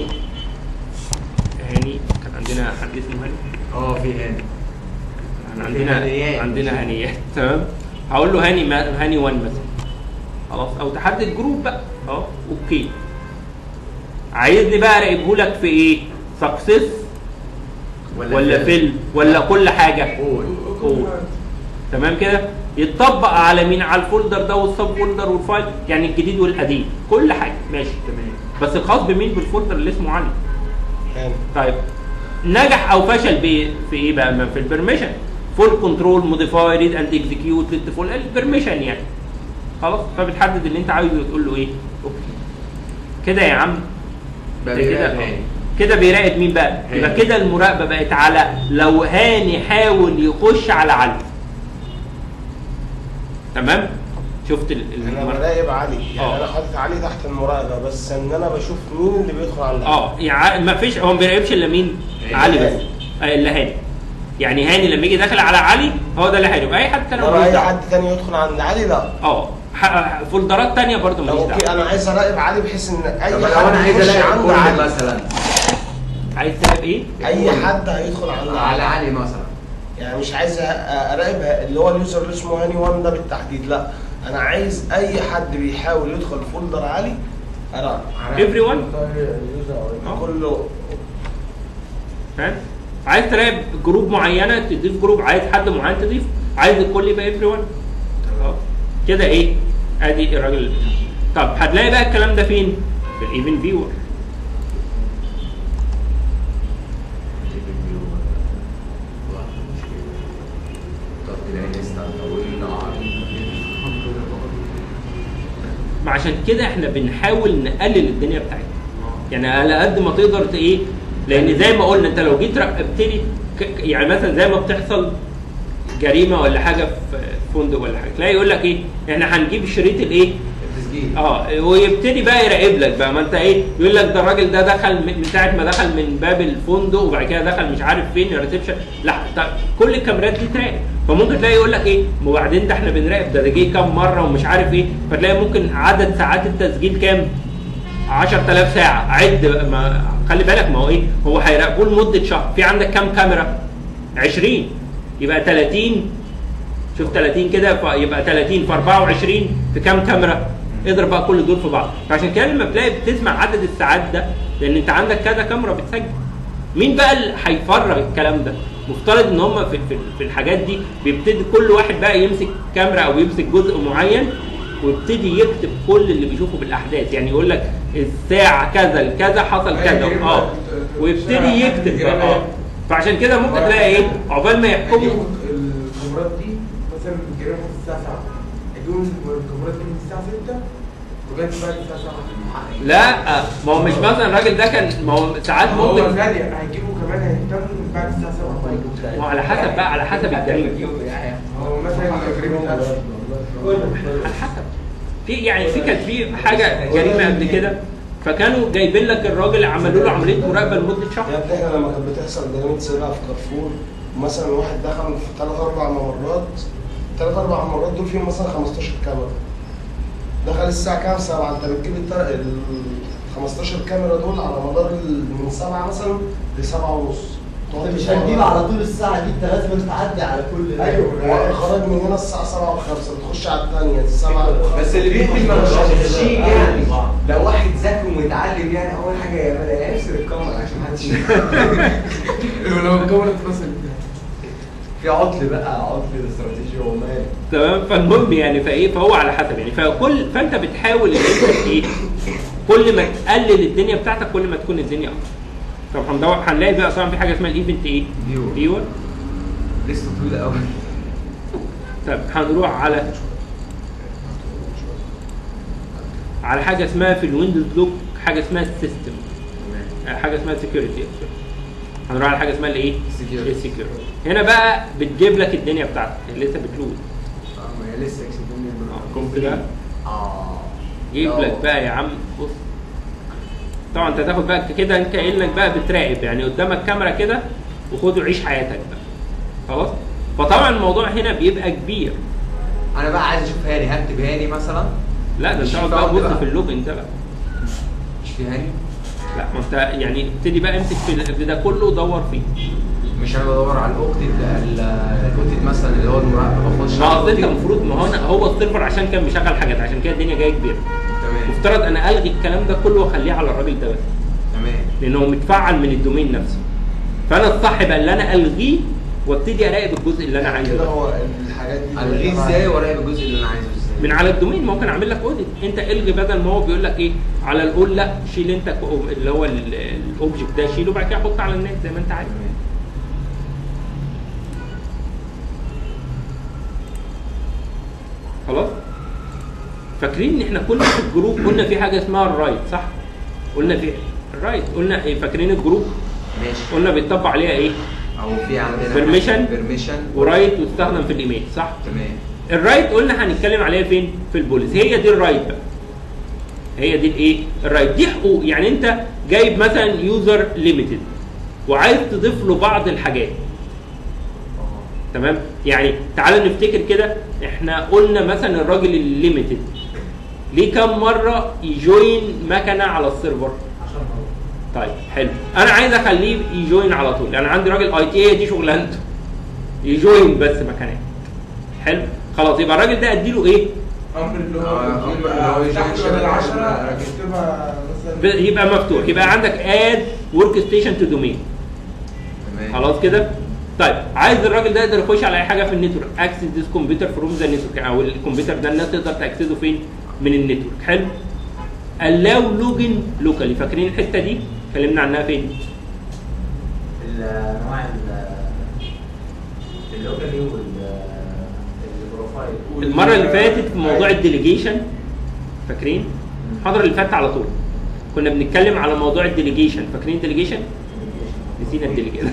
هاني كان عندنا حد اسمه هاني اه في هاني كان عندنا هنيات. عندنا هنيات تمام هقول له هاني ما هاني 1 مثلا خلاص او تحدد جروب بقى اه اوكي عايزني بقى اراقبه لك في ايه سكسس ولا فيل ولا كل حاجه قول قول. تمام كده يتطبق على مين على الفولدر ده والسب فولدر والفايل يعني الجديد والقديم كل حاجه ماشي تمام بس الخاص بمين بالفولدر اللي اسمه علي حلو طيب نجح او فشل بي- في ايه بقى ما في البرميشن فول كنترول موديفاي ريد اند اكزكيوت ليت فول البرميشن يعني خلاص فبتحدد اللي انت عايزه وتقول له ايه اوكي كده يا عم بقى ده كده بيراقب آه. هاني كده بيراقب مين بقى هاني. يبقى كده المراقبه بقت على لو هاني حاول يخش على علي تمام شفت ال- انا المر- براقب علي يعني آه. انا حاطط علي تحت المراقبه بس ان انا بشوف مين اللي بيدخل على اللعبة. اه يعني ما فيش هو ما بيراقبش الا مين هاني. علي بس آه، الا هاني يعني هاني لما يجي داخل على علي هو ده اللي هيراقب اي حد تاني انما ملوش اي دعوة. حد تاني يدخل عند علي لا اه ح- فولدرات تانية برضه طب ماليش اوكي دعوه انا عايز اراقب علي بحيث ان اي طب حد لو انا عايز يخش الاقي عند كل علي مثلا عايز تراقب ايه؟ اي حد هيدخل عند على علي علي مثلا يعني مش عايز أ- اراقب اللي هو اليوزر اللي اسمه هاني وان ده بالتحديد لا انا عايز اي حد بيحاول يدخل فولدر علي اراقب everyone كله فاهم عايز تراقب جروب معينه تضيف جروب عايز حد معين تضيف عايز الكل يبقى ايفري ون كده ايه ادي الراجل اللي طب هتلاقي بقى الكلام ده فين في الايفن فيور طب تلاقي لسه طولنا ما عشان كده احنا بنحاول نقلل الدنيا بتاعتنا يعني على قد ما تقدر ت- ايه لان زي ما قلنا انت لو جيت راقبتني ك- ك- يعني مثلا زي ما بتحصل جريمه ولا حاجه في فندق ولا حاجه تلاقي يقول لك ايه احنا هنجيب شريط الايه التسجيل اه ويبتدي بقى يراقب لك بقى ما انت ايه يقول لك ده الراجل ده دخل من من ساعه ما دخل من باب الفندق وبعد كده دخل مش عارف فين الريسبشن لا طب كل الكاميرات دي تراقب فممكن تلاقي يقول لك ايه وبعدين ده احنا بنراقب ده ده جه كام مره ومش عارف ايه فتلاقي ممكن عدد ساعات التسجيل كام 10000 ساعه عد بقى، ما خلي بالك ما هو ايه هو هيراقبوه لمده شهر في عندك كام كاميرا 20 يبقى 30 شوف 30 كده ف- يبقى 30 في 24 في كام كاميرا اضرب بقى كل دول في بعض فعشان كده لما بتلاقي بتسمع عدد الساعات ده لان انت عندك كذا كاميرا بتسجل مين بقى اللي هيفرغ الكلام ده مفترض ان هم في, في, في الحاجات دي بيبتدي كل واحد بقى يمسك كاميرا او يمسك جزء معين ويبتدي يكتب كل اللي بيشوفه بالاحداث يعني يقول لك الساعه كذا لكذا حصل كذا اه ويبتدي يكتب بقى اه فعشان كده ممكن تلاقي ايه عقبال ما يحكموا هيجيبوا الكاميرات دي مثلا الجريمه في الساعه 7 هيجيبوا الكاميرات دي من الساعه 6 لغايه بعد الساعه 7 لا ما هو مش مثلا الراجل ده كان ما هو ساعات هو ممكن ثانيه هيجيبوا كمان هيهتموا من بعد الساعه 7 ما هو على حسب بقى على حسب الجريمه هو مثلا الجريمه على حسب في يعني في كان في حاجه جريمه قبل كده فكانوا جايبين لك الراجل عملوا له عمليه مراقبه لمده يا شهر ابني احنا لما كانت بتحصل جريمه سرقه في كارفور مثلا واحد دخل في ثلاث اربع مرات ثلاث اربع مرات دول فيهم مثلا 15 كاميرا دخل الساعه كام 7 انت بتجيب التل- ال 15 كاميرا دول على مدار ال- من 7 مثلا ل 7 ونص انت مش هتجيب على طول الساعه دي انت لازم تعدي على كل ده. هو خرج من هنا الساعه 7 و5 بتخش على الثانيه السبعه بس اللي بيقتل ما مش هتمشيه يعني لو واحد ذكي ومتعلم يعني اول حاجه يعملها يفصل الكاميرا عشان محدش لو الكاميرا اتفصلت في عطل بقى عطل استراتيجي ومال تمام فالمهم يعني فايه فهو على حسب يعني فكل فانت بتحاول ان انت ايه كل ما تقلل الدنيا بتاعتك كل ما تكون الدنيا افضل طب هندور هنلاقي بقى طبعا في حاجه اسمها الايفنت ايه؟ Viewer. فيور لسه طويله قوي طب هنروح على على حاجه اسمها في الويندوز لوك حاجه اسمها السيستم حاجه اسمها سكيورتي هنروح على حاجه اسمها الايه؟ Security. السكيورتي هنا بقى بتجيب لك الدنيا بتاعتك اللي لسه بتلود اه ما هي لسه اكسبتني كده اه جيب لك بقى يا عم بص طبعا انت تاخد بقى كده انت كانك بقى بتراقب يعني قدامك كاميرا كده وخد وعيش حياتك بقى خلاص فطبعا الموضوع هنا بيبقى كبير انا بقى عايز اشوف هاني هكتب هاني مثلا لا ده انت مش تقعد بقى فاهم تبص بقى. في اللوج انت بقى مش في هاني لا ما انت يعني ابتدي بقى امسك في في ده كله ودور فيه مش انا بدور على الاوكتيت ال- الاوكتيت مثلا اللي هو المراقبه بخش ما على اصل انت الأوكتيت. المفروض ما هو انا هو السيرفر عشان كان مشغل حاجات عشان كده الدنيا جايه كبيره تمام مفترض انا الغي الكلام ده كله واخليه على الراجل ده بس تمام لان هو متفعل من الدومين نفسه فانا الصح بقى اللي انا الغيه وابتدي اراقب الجزء اللي انا عايزه كده ده. هو الحاجات دي الغيه ازاي وراقب الجزء اللي انا عايزه ازاي من على الدومين ممكن اعمل لك اوديت انت الغي بدل ما هو بيقول لك ايه على الاول لا شيل انت كو- اللي هو ال- الاوبجكت ده شيله وبعد كده حطه على النت زي ما انت عايز خلاص فاكرين ان احنا كنا في الجروب قلنا في حاجه اسمها الرايت صح قلنا في الرايت قلنا إيه فاكرين الجروب ماشي قلنا بيتطبق عليها ايه او في عندنا Permission. بيرميشن ورايت وتستخدم في الايميل صح تمام الرايت قلنا هنتكلم عليها فين؟ في البوليس هي دي الرايت بقى هي دي الايه؟ الرايت دي حقوق يعني انت جايب مثلا يوزر ليميتد وعايز تضيف له بعض الحاجات تمام؟ يعني تعال نفتكر كده احنا قلنا مثلا الراجل الليميتد ليه كم مره يجوين مكنه على السيرفر؟ طيب حلو انا عايز اخليه يجوين على طول انا عندي راجل اي تي هي دي شغلانته يجوين بس مكانات حلو خلاص يبقى الراجل ده اديله ايه امر اللي آه، هو أمر يبقى اللي هو يجي تحت يشتغل بدل على 10 الراجل. يكتبها ب- مثلا يبقى مفتوح يبقى عندك اد ورك ستيشن تو دومين تمام. خلاص كده طيب عايز الراجل ده يقدر يخش على اي حاجه في النتورك اكسس ذيس كمبيوتر فروم ذا نتورك او الكمبيوتر ده الناس تقدر تاكسسه فين من النتورك حلو allow لوجن لوكالي فاكرين الحته دي اتكلمنا عنها فين الانواع اللوكالي وال البروفايل المره اللي فاتت في موضوع الديليجيشن فاكرين المحاضره اللي فاتت على طول كنا بنتكلم على موضوع الديليجيشن فاكرين الديليجيشن نسينا الديليجيشن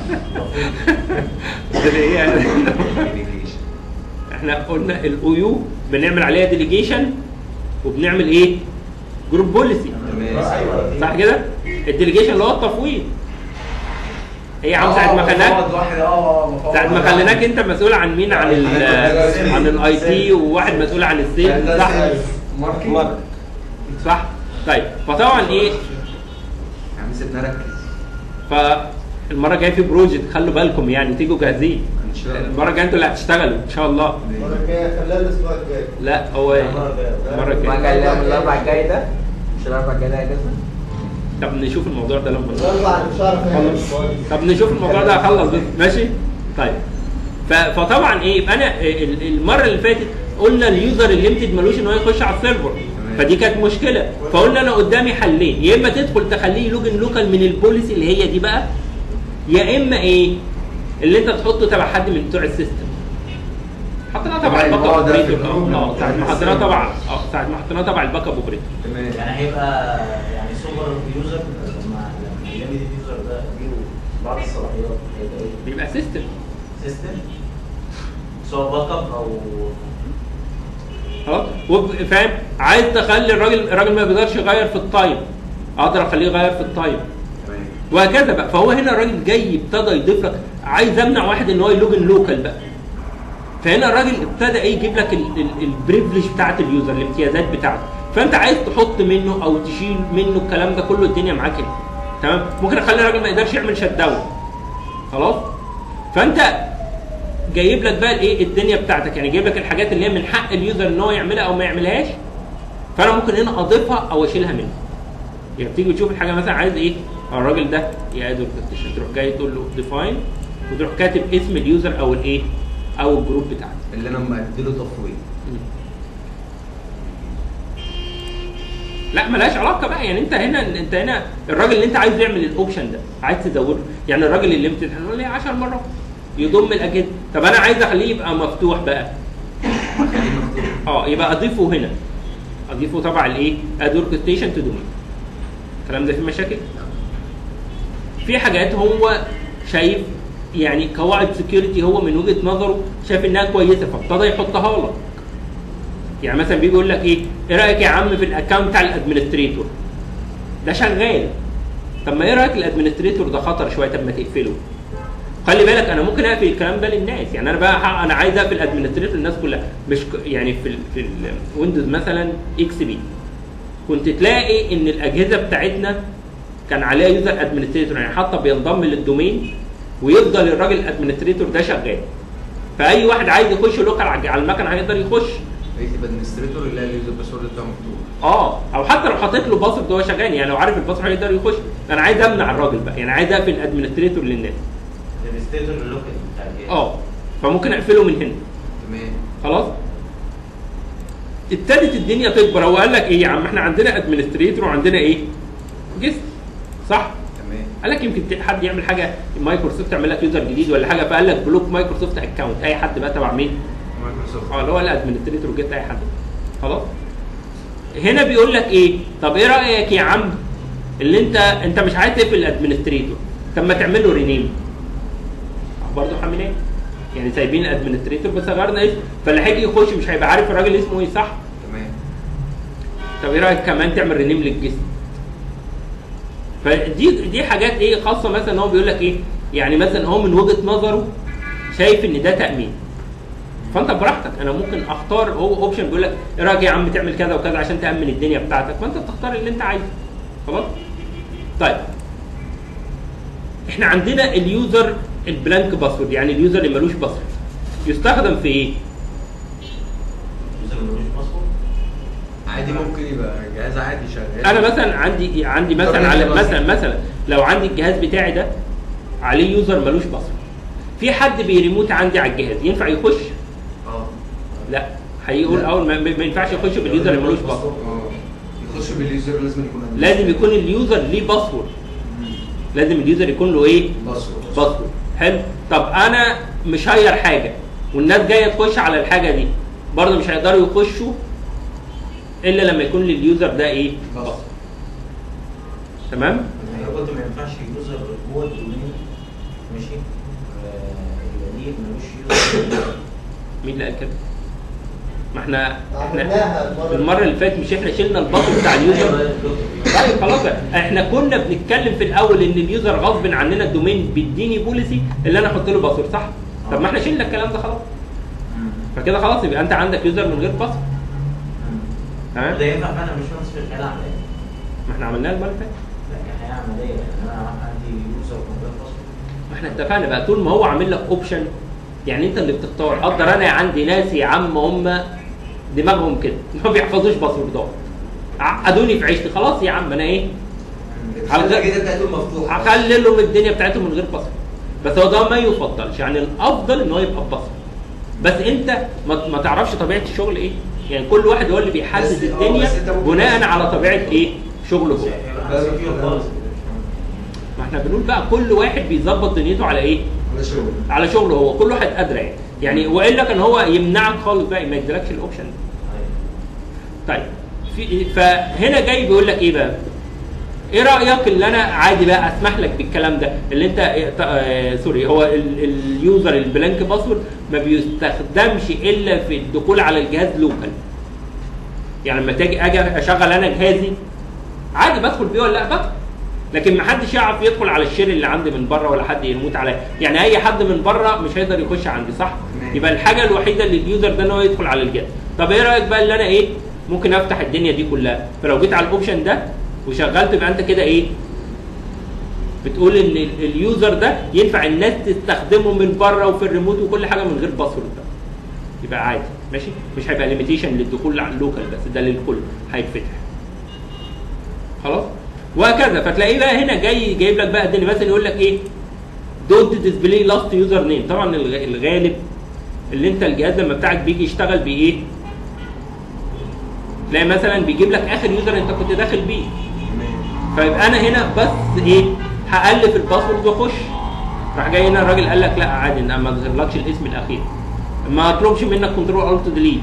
احنا قلنا الاو يو بنعمل عليها ديليجيشن وبنعمل ايه جروب بوليسي تمام صح كده الديليجيشن اللي هو التفويض هي يا عم ساعه ما خلناك مفوض واحد اه مفوض ساعة ما واحد. خليناك انت مسؤول عن مين عن ال عن الاي تي وواحد مسؤول عن السيل ده صح سيلز. ماركتنج مارك صح طيب فطبعا ايه يا عم سيبنا ركز فالمره الجايه في بروجكت خلوا بالكم يعني تيجوا جاهزين ان شاء الله المره الجايه انتوا اللي هتشتغلوا ان شاء الله المره الجايه خليها الاسبوع الجاي لا هو المره الاسبوع الجايه الجاي من الاربع الجاي ده مش الاربع الجاي ده اجازه طب نشوف الموضوع ده لما نخلص. الاربع مش هعرف اعمل طب نشوف الموضوع ده هخلص بس ماشي طيب ف- فطبعا ايه يبقى انا ال- المره اللي فاتت قلنا اليوزر الليمتد ملوش ان هو يخش على السيرفر فدي كانت مشكله فقلنا انا قدامي حلين يا اما تدخل تخليه لوجن لوكال من البوليسي اللي هي دي بقى يا اما ايه اللي انت تحطه تبع حد من بتوع السيستم حطيناه تبع تبع الباك اب الموضوع ده في اوبريتور الجروب اه ساعه ما لما حطيناه السيستم. تبع اه ساعه ما حطيناه تبع الباك اب اوبريتور تمام يعني هيبقى يعني سوبر يوزر لما لما الليميتد يوزر ده يجيله بعض الصلاحيات هيبقى ايه؟ بيبقى سيستم سيستم سواء باك اب او خلاص وب- فاهم عايز تخلي الراجل الراجل ما بيقدرش يغير في التايم اقدر اخليه يغير في التايم تمام وهكذا بقى فهو هنا الراجل جاي ابتدى يضيف لك عايز امنع واحد ان هو يلوجن لوكال بقى فهنا الراجل ابتدى ايه يجيب لك البريفليج بتاعت اليوزر الامتيازات بتاعته فانت عايز تحط منه او تشيل منه الكلام ده كله الدنيا معاك هنا تمام ممكن اخلي الراجل ما يقدرش يعمل شت داون خلاص فانت جايب لك بقى الايه الدنيا بتاعتك يعني جايب لك الحاجات اللي هي من حق اليوزر ان هو يعملها او ما يعملهاش فانا ممكن هنا اضيفها او اشيلها منه يعني بتيجي تشوف الحاجه مثلا عايز ايه آه الراجل ده يا ادور تروح جاي تقول له ديفاين وتروح كاتب اسم اليوزر او الايه او الجروب بتاعتك اللي انا مديله تفويض لا ملهاش علاقه بقى يعني انت هنا انت هنا الراجل اللي انت عايز يعمل الاوبشن ده عايز تزوده يعني الراجل اللي امتحن هنقول ليه 10 مرات يضم الاجهزه طب انا عايز اخليه يبقى مفتوح بقى خليه مفتوح اه يبقى اضيفه هنا اضيفه تبع الايه اد وركستيشن تو دومين الكلام ده فيه مشاكل في حاجات هو شايف يعني قواعد سكيورتي هو من وجهه نظره شايف انها كويسه فابتدى يحطها لك يعني مثلا بيجي يقول لك ايه ايه رايك يا عم في الاكونت بتاع الادمنستريتور ده شغال طب ما ايه رايك الادمنستريتور ده خطر شويه طب ما تقفله خلي بالك انا ممكن اقفل الكلام ده للناس يعني انا بقى ح- انا عايز اقفل ادمنستريتور للناس كلها مش ك- يعني في ال في الويندوز مثلا اكس بي كنت تلاقي ان الاجهزه بتاعتنا كان عليها يوزر ادمنستريتور يعني حتى بينضم للدومين ويفضل الراجل الادمنستريتور ده شغال فاي واحد عايز يخش لوكال على على المكنه هيقدر يخش يكتب ادمنستريتور اللي هي اليوزر باسورد بتاعه مفتوح اه او حتى لو حطيت له باسورد هو شغال يعني لو عارف الباسورد هيقدر يخش انا عايز امنع الراجل بقى يعني عايز اقفل ادمنستريتور للناس الستيتور اللوكال بتاع الجهاز اه فممكن اقفله من هنا تمام خلاص ابتدت الدنيا تكبر هو قال لك ايه يا عم احنا عندنا ادمنستريتور وعندنا ايه جست صح تمام قال لك يمكن ت- حد يعمل حاجه مايكروسوفت تعمل لك يوزر جديد ولا حاجه فقال لك بلوك مايكروسوفت اكونت اي حد بقى تبع مين مايكروسوفت اه اللي هو الادمنستريتور جيت اي حد خلاص هنا بيقول لك ايه طب ايه رايك يا عم اللي انت انت مش عايز تقفل الادمنستريتور طب ما تعمل له رينيم برضه حاملين يعني سايبين الادمنستريتور بس غيرنا اسم فاللي هيجي يخش مش هيبقى عارف الراجل اسمه ايه صح تمام طب ايه رايك كمان تعمل رينيم للجسم فدي دي حاجات ايه خاصه مثلا هو بيقول لك ايه يعني مثلا هو من وجهه نظره شايف ان ده تامين فانت براحتك انا ممكن اختار هو اوبشن بيقول لك ايه رايك يا عم تعمل كذا وكذا عشان تامن الدنيا بتاعتك فانت بتختار اللي انت عايزه خلاص طيب احنا عندنا اليوزر البلانك باسورد يعني اليوزر اللي ملوش باسورد يستخدم في ايه يوزر ملوش باسورد عادي ممكن يبقى جهاز عادي شغال انا مثلا عندي عندي مثلا طب على إيه مثلا مثلا لو عندي الجهاز بتاعي ده عليه يوزر ملوش باسورد في حد بيريموت عندي على الجهاز ينفع يخش اه لا هيقول اول ما, ما ينفعش يخش باليوزر اللي ملوش باسورد اه يخش باليوزر لازم يكون عنده لازم يكون اليوزر ليه باسورد لازم اليوزر يكون له ايه باسورد باسورد حلو طب انا مشير حاجه والناس جايه تخش على الحاجه دي برضه مش هيقدروا يخشوا الا لما يكون لليوزر ده ايه باسورد تمام انا قلت ما ينفعش يوزر جوه الدومين ماشي آه، يبقى ليه ملوش يوزر مين اللي قال كده ما احنا احنا عملناها المرة المره اللي فاتت مش احنا شلنا الباسورد بتاع اليوزر طيب خلاص بقى. احنا كنا بنتكلم في الاول ان اليوزر غصب عننا الدومين بيديني بوليسي اللي انا احط له باسورد صح؟ طب ما احنا شلنا الكلام ده خلاص فكده خلاص يبقى انت عندك يوزر من غير باسورد تمام؟ ده ينفع فعلا مش ناقص في الحياه العمليه ما احنا عملناها المره اللي فاتت لا كحياه عمليه يعني انا عندي يوزر من غير باسورد ما احنا اتفقنا بقى طول ما هو عامل لك اوبشن يعني انت اللي بتختار اقدر انا عندي ناس يا عم هم دماغهم كده ما بيحفظوش باسوردات عقدوني في عيشتي خلاص يا عم انا ايه على على غير- كده بتاعتهم مفتوحه هخلي لهم الدنيا بتاعتهم من غير باسورد بس هو ده ما يفضلش يعني الافضل ان هو يبقى باسورد بس انت ما, ما تعرفش طبيعه الشغل ايه يعني كل واحد هو اللي بس- بيحدد اه، الدنيا بس انت ممكن بناء تس- على طبيعه ايه شغله هو بس- ما احنا بنقول بقى كل واحد بيظبط دنيته على ايه على شغل على شغله هو كل واحد ادرى يعني يعني والا كان هو يمنعك خالص بقى ما يديلكش الاوبشن ده طيب في فهنا جاي بيقول لك ايه بقى؟ ايه رايك اللي انا عادي بقى اسمح لك بالكلام ده اللي انت إيه- آه سوري هو ال- اليوزر البلانك باسورد ما بيستخدمش الا في الدخول على الجهاز لوكال يعني لما تيجي اجي اشغل انا جهازي عادي بدخل بيه ولا لا بدخل لكن ما حدش يعرف يدخل على الشير اللي عندي من بره ولا حد يموت عليا يعني اي حد من بره مش هيقدر يخش عندي صح تمام. يبقى الحاجه الوحيده لليوزر ده ان هو يدخل على الجهاز طب ايه رايك بقى اللي انا ايه ممكن افتح الدنيا دي كلها فلو جيت على الاوبشن ده وشغلت يبقى انت كده ايه بتقول ان ال- اليوزر ده ينفع الناس تستخدمه من بره وفي الريموت وكل حاجه من غير باسورد ده يبقى عادي ماشي مش هيبقى ليميتيشن للدخول على اللوكال بس ده للكل هيتفتح خلاص وهكذا فتلاقيه بقى هنا جاي جايب لك بقى الدنيا مثلا يقول لك ايه دونت ديسبلاي لاست يوزر نيم طبعا الغ- الغالب اللي انت الجهاز لما بتاعك بيجي يشتغل بايه تلاقي مثلا بيجيب لك اخر يوزر انت كنت داخل بيه فيبقى انا هنا بس ايه هالف الباسورد واخش راح جاي هنا الراجل قال لك لا عادي انا ما اظهرلكش الاسم الاخير ما اطلبش منك كنترول الت ديليت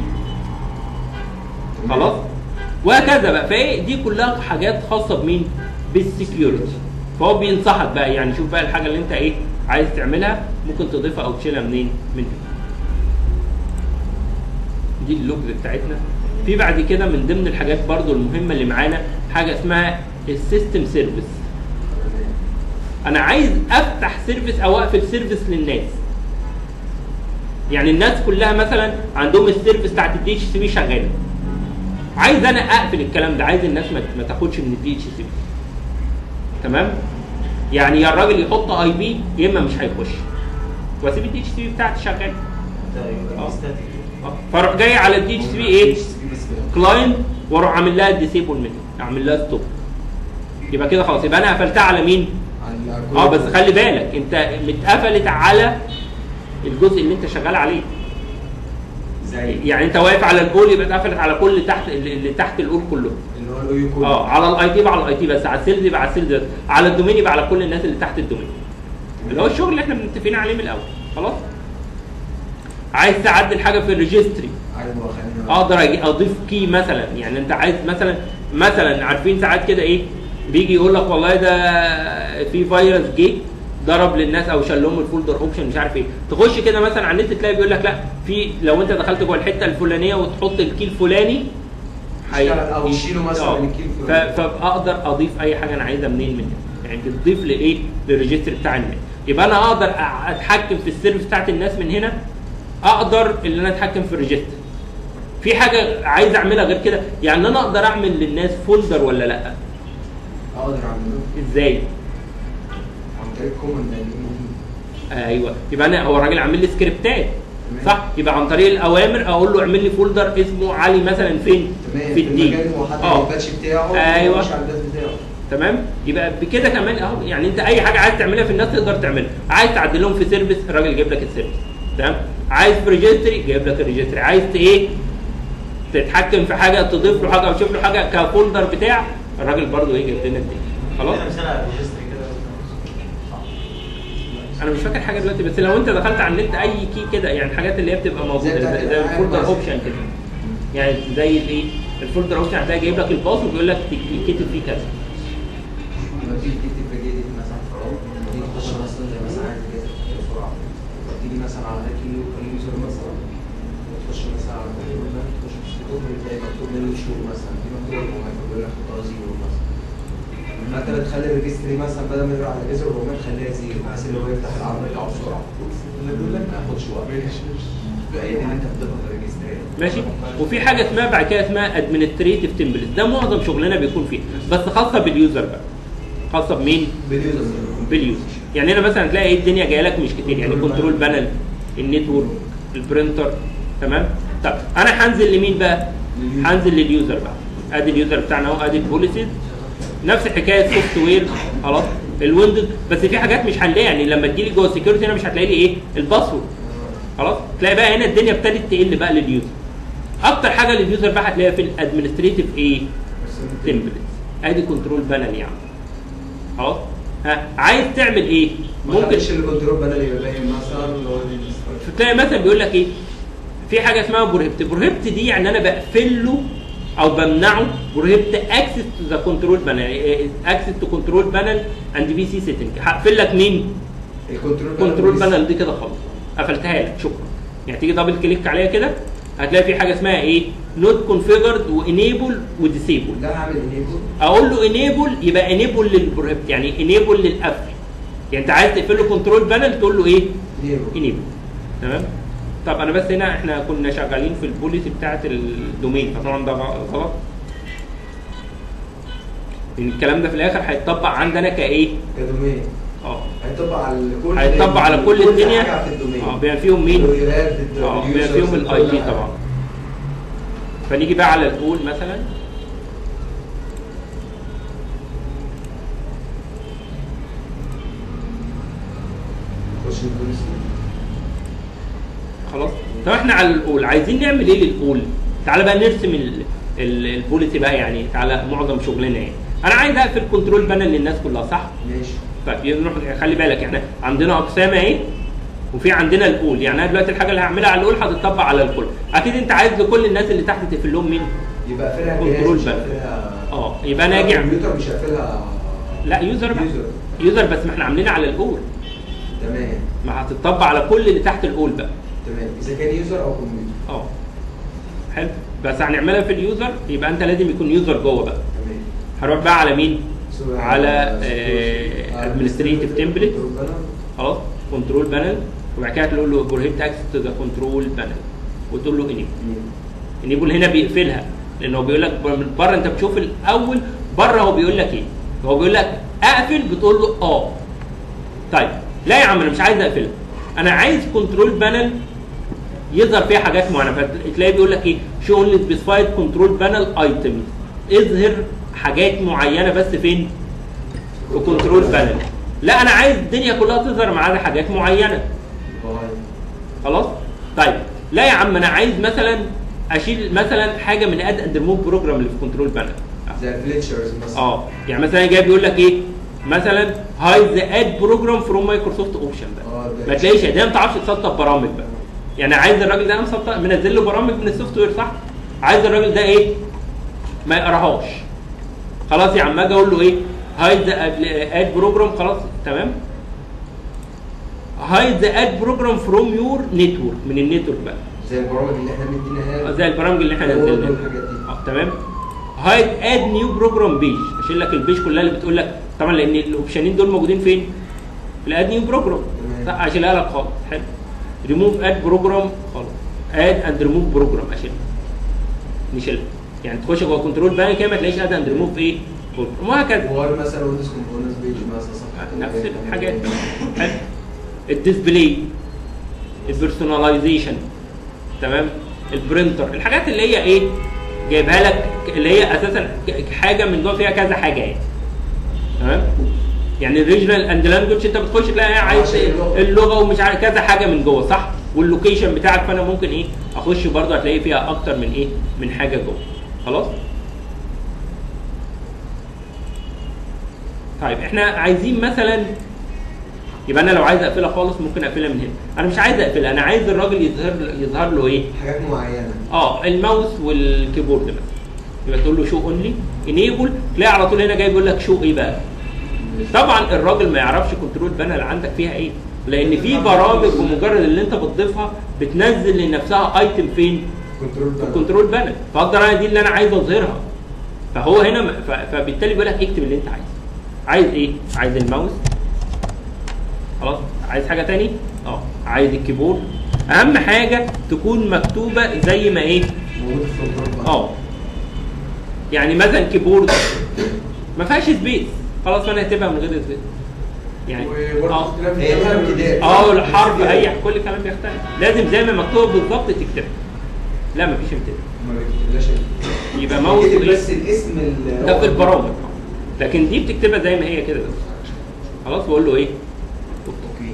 خلاص وهكذا بقى فايه دي كلها حاجات خاصه بمين بالسكيورتي فهو بينصحك بقى يعني شوف بقى الحاجه اللي انت ايه عايز تعملها ممكن تضيفها او تشيلها منين من هنا. دي اللوجز بتاعتنا في بعد كده من ضمن الحاجات برضو المهمه اللي معانا حاجه اسمها السيستم سيرفيس انا عايز افتح سيرفيس او اقفل سيرفيس للناس يعني الناس كلها مثلا عندهم السيرفيس بتاعت الدي اتش سي بي شغاله عايز انا اقفل الكلام ده عايز الناس ما ما تاخدش من الدي اتش سي بي تمام يعني يا الراجل يحط اي بي يا اما مش هيخش واسيب الدي اتش سي بي بتاعتي شغاله ده يبقى اه. static. اه. فاروح جاي على الدي اتش سي بي ايه كلاينت واروح عامل لها ديسيبل منه اعمل لها ستوب يبقى كده خلاص يبقى انا قفلتها على مين؟ اه بس خلي بالك انت متقفلت على الجزء اللي انت شغال عليه زي يعني انت واقف على الاول يبقى اتقفلت على كل اللي تحت اللي تحت الاول كله اللي هو الاو كود اه على الاي تي يبقى على الاي تي بس على السيلز يبقى على السيلز بس على الدومين يبقى على كل الناس اللي تحت الدومين اللي هو الشغل اللي احنا متفقين عليه من الاول خلاص عايز تعدل حاجه في الريجستري ايوه خلينا اقدر أجي اضيف كي مثلا يعني انت عايز مثلا مثلا عارفين ساعات كده ايه بيجي يقول لك والله ده في فيروس جه ضرب للناس او شال لهم الفولدر اوبشن مش عارف ايه تخش كده مثلا على النت تلاقي بيقول لك لا في لو انت دخلت جوه الحته الفلانيه وتحط الكي الفلاني هي- يشتغل أو يشيله مثلا آه. من الكي ف- الفلاني. فاقدر اضيف اي حاجه انا عايزها منين من هنا يعني بتضيف لايه للريجستر بتاع الناس يبقى انا اقدر أ- اتحكم في السيرفيس بتاعت الناس من هنا اقدر ان انا اتحكم في الريجستر في حاجه عايز اعملها غير كده يعني انا اقدر اعمل للناس فولدر ولا لا اقدر اعمله ازاي عن طريق كوماند ايوه يبقى انا هو الراجل عامل لي سكريبتات تمام. صح يبقى عن طريق الاوامر اقول له اعمل لي فولدر اسمه علي مثلا فين تمام في الدي المكان هو حاطط اه الباتش بتاعه أيوة. وماشي على الباتش بتاعه تمام يبقى بكده كمان اهو يعني انت اي حاجه عايز تعملها في الناس تقدر تعملها عايز تعدل لهم في سيرفيس الراجل جايب لك السيرفيس تمام عايز في ريجستري جايب لك الريجستري عايز ت- ايه تتحكم في حاجه تضيف له حاجه او تشوف له حاجه كفولدر بتاع الراجل برضو ايه جايب لنا الدنيا خلاص عندنا مثال على الريجستري كده صح. انا مش فاكر حاجه دلوقتي بس لو انت دخلت على النت اي كي كده يعني الحاجات اللي هي بتبقى موجوده بتاعت زي, زي الألعاب الفولدر مثلا. اوبشن كده يعني زي الايه الفولدر اوبشن هتلاقي جايب لك الباص وبيقول لك تكتب فيه كذا لما تيجي تكتب ريجيديت مثلا فراغ تيجي تخش مثلا زي مثلا عايز تكتب بسرعه تيجي مثلا على هاكي يوزر مثلا وتخش مثلا على كنترول تخش في ستوب تلاقي مكتوب منه شو مثلا دي مكتوب له بيقول لك حطها زيرو مثلا فانت بتخلي الريجستري مثلا بدل ما يروح على جذر 400 تخليها زيرو بحيث ان هو يفتح العرض بتاعه بسرعه ما ياخدش وقت يبقى هي دي اللي انت بتضغط الريجستري ماشي وفي حاجه اسمها بعد كده اسمها ادمنستريتيف تمبلت ده معظم شغلنا بيكون فيه بس خاصه باليوزر بقى خاصه بمين باليوزر باليوزر يعني هنا مثلا تلاقي ايه الدنيا جايه لك مش كتير يعني كنترول بانل النتورك البرينتر تمام طب انا هنزل لمين بقى هنزل لليوزر بقى ادي اليوزر بتاعنا اهو ادي البوليسيز نفس حكايه سوفت وير خلاص الويندوز بس في حاجات مش هنلاقيها يعني لما تجيلي جوه السكيورتي هنا مش هتلاقي لي ايه الباسورد خلاص تلاقي بقى هنا الدنيا ابتدت تقل بقى لليوزر اكتر حاجه لليوزر بقى هتلاقيها في الادمنستريتيف ايه تمبلت ادي كنترول بانل يعني خلاص ها عايز تعمل ايه ممكن ممكن الكنترول بدل يبقى باين مثلا لو تلاقي مثلا بيقول لك ايه في حاجه اسمها بروهبت بروهبت دي يعني انا بقفل له او بمنعه بروهبت اكسس تو ذا كنترول بانل اكسس تو كنترول بانل اند بي سي سيتنج هقفل لك مين الكنترول كنترول بانل دي كده خالص قفلتها لك شكرا يعني تيجي دبل كليك عليها كده هتلاقي في حاجه اسمها ايه نوت كونفيجرد وانيبل وديسيبل ده هعمل انيبل اقول له انيبل يبقى انيبل للبروهبت يعني انيبل للقفل يعني انت عايز تقفل له كنترول بانل تقول له ايه انيبل انيبل تمام طب انا بس هنا احنا كنا شغالين في البوليسي بتاعه الدومين فطبعا ده غلط لان الكلام ده في الاخر هيتطبق عندنا كايه كدومين اه هيطبق على كل هيتطبق على كل الدنيا حاجة في الدومين اه بما فيهم مين الويرات، اه بما اليوزرز، فيهم كل الاي بي حاجة. طبعا فنيجي بقى على الاول مثلا خش البوليسي خلاص طب احنا على الاول عايزين نعمل ايه للاول تعالى بقى نرسم ال- ال- البوليسي بقى يعني تعالى معظم شغلنا يعني انا عايز اقفل كنترول بانل للناس كلها صح ماشي طيب يبقى نروح خلي بالك احنا عندنا اقسام اهي وفي عندنا الاول يعني انا دلوقتي الحاجه اللي هعملها على الاول هتطبق على الكل اكيد انت عايز لكل الناس اللي تحت تقفل لهم مين يبقى قافلها كنترول جهاز مش بانل. قافلها اه يبقى انا اجي الكمبيوتر مش قافلها لا يوزر بقى يوزر يوزر بس ما احنا عاملينها على الاول تمام ما هتطبق على كل اللي تحت الاول بقى تمام اذا كان يوزر او كمبيوتر اه حلو بس هنعملها في اليوزر يبقى انت لازم يكون يوزر جوه بقى تمام هروح بقى على مين سو- على سو- administrative template. كنترول بانل. خلاص كنترول بانل وبعد كده تقول له بروهيبت اكسس تو ذا كنترول بانل وتقول له انيبل انيبل هنا بيقفلها لان هو بيقول لك من بره انت بتشوف الاول بره هو بيقول لك ايه هو بيقول لك اقفل بتقول له اه طيب لا يا عم انا مش عايز اقفلها انا عايز كنترول بانل يظهر فيها حاجات معينه فتلاقي بيقول لك ايه شو اونلي سبيسيفايد كنترول بانل ايتمز اظهر حاجات معينه بس فين في كنترول بانل لا انا عايز الدنيا كلها تظهر ما عدا حاجات معينه خلاص طيب لا يا عم انا عايز مثلا اشيل مثلا حاجه من اد اند ريموف بروجرام اللي في كنترول بانل زي الفليتشرز مثلا اه يعني مثلا جاي بيقول لك ايه مثلا هايد ذا اد بروجرام فروم مايكروسوفت اوبشن آه، بقى ده ما تلاقيش ده ما تعرفش تسطب برامج بقى يعني عايز الراجل ده مسطب منزل له برامج من السوفت وير صح عايز الراجل ده ايه ما يقراهاش خلاص يا عم اجي اقول له ايه هايد ذا اد بروجرام خلاص تمام هايد ذا اد بروجرام فروم يور نتورك من النتورك بقى زي البرامج اللي احنا مديناها زي البرامج اللي احنا الوورد نزلناها والحاجات دي. اه تمام هايد اد نيو بروجرام بيج اشيل لك البيج كلها اللي بتقول لك طبعا لان الاوبشنين دول موجودين فين؟ في الاد نيو بروجرام تمام. صح اشيلها لك خالص حلو ريموف اد بروجرام خالص اد اند ريموف بروجرام اشيلها نشيلها يعني تخش جوه كنترول بانك كده ما تلاقيش اد اند ريموف ايه؟ بروجرام وهكذا وار مثلا ويندوز كومبوننتس بيج مثلا صفحه نفس الحاجات حلو الديسبلاي البيرسوناليزيشن تمام البرينتر الحاجات اللي هي ايه جايبها لك اللي هي اساسا ك- حاجه من جوه فيها كذا حاجه يعني تمام يعني الريجنال اند لانجوج انت بتخش تلاقي عايز عشان اللغة. اللغه ومش عارف كذا حاجه من جوه صح واللوكيشن بتاعك فانا ممكن ايه اخش برضه هتلاقي فيها اكتر من ايه من حاجه جوه خلاص طيب احنا عايزين مثلا يبقى انا لو عايز اقفلها خالص ممكن اقفلها من هنا انا مش عايز اقفلها انا عايز الراجل يظهر يظهر له ايه حاجات معينه اه الماوس والكيبورد مثلا يبقى تقول له شو اونلي انيبل تلاقي على طول هنا جاي بيقول لك شو ايه بقى طبعا الراجل ما يعرفش كنترول بانل عندك فيها ايه لان في برامج بمجرد اللي انت بتضيفها بتنزل لنفسها ايتم فين كنترول في الكنترول بانل فاقدر انا دي اللي انا عايز اظهرها فهو هنا م- ف- فبالتالي بيقول لك اكتب اللي انت عايزه عايز ايه عايز الماوس خلاص عايز حاجه تاني اه عايز الكيبورد اهم حاجه تكون مكتوبه زي ما ايه موجود في الكنترول اه يعني مثلا كيبورد ما فيهاش سبيس خلاص انا هكتبها من غير سبيس يعني وبرضه اه اختلاف هي لها امتداد اه الحرف اي كل الكلام بيختلف لازم زي ما مكتوب بالظبط تكتبها لا مفيش امتداد ما بيكتبلاش ال- يبقى ماوس يكتب وايه بس الاسم ال- ده في البرامج لكن دي بتكتبها زي ما هي كده بس خلاص بقول له ايه اوكي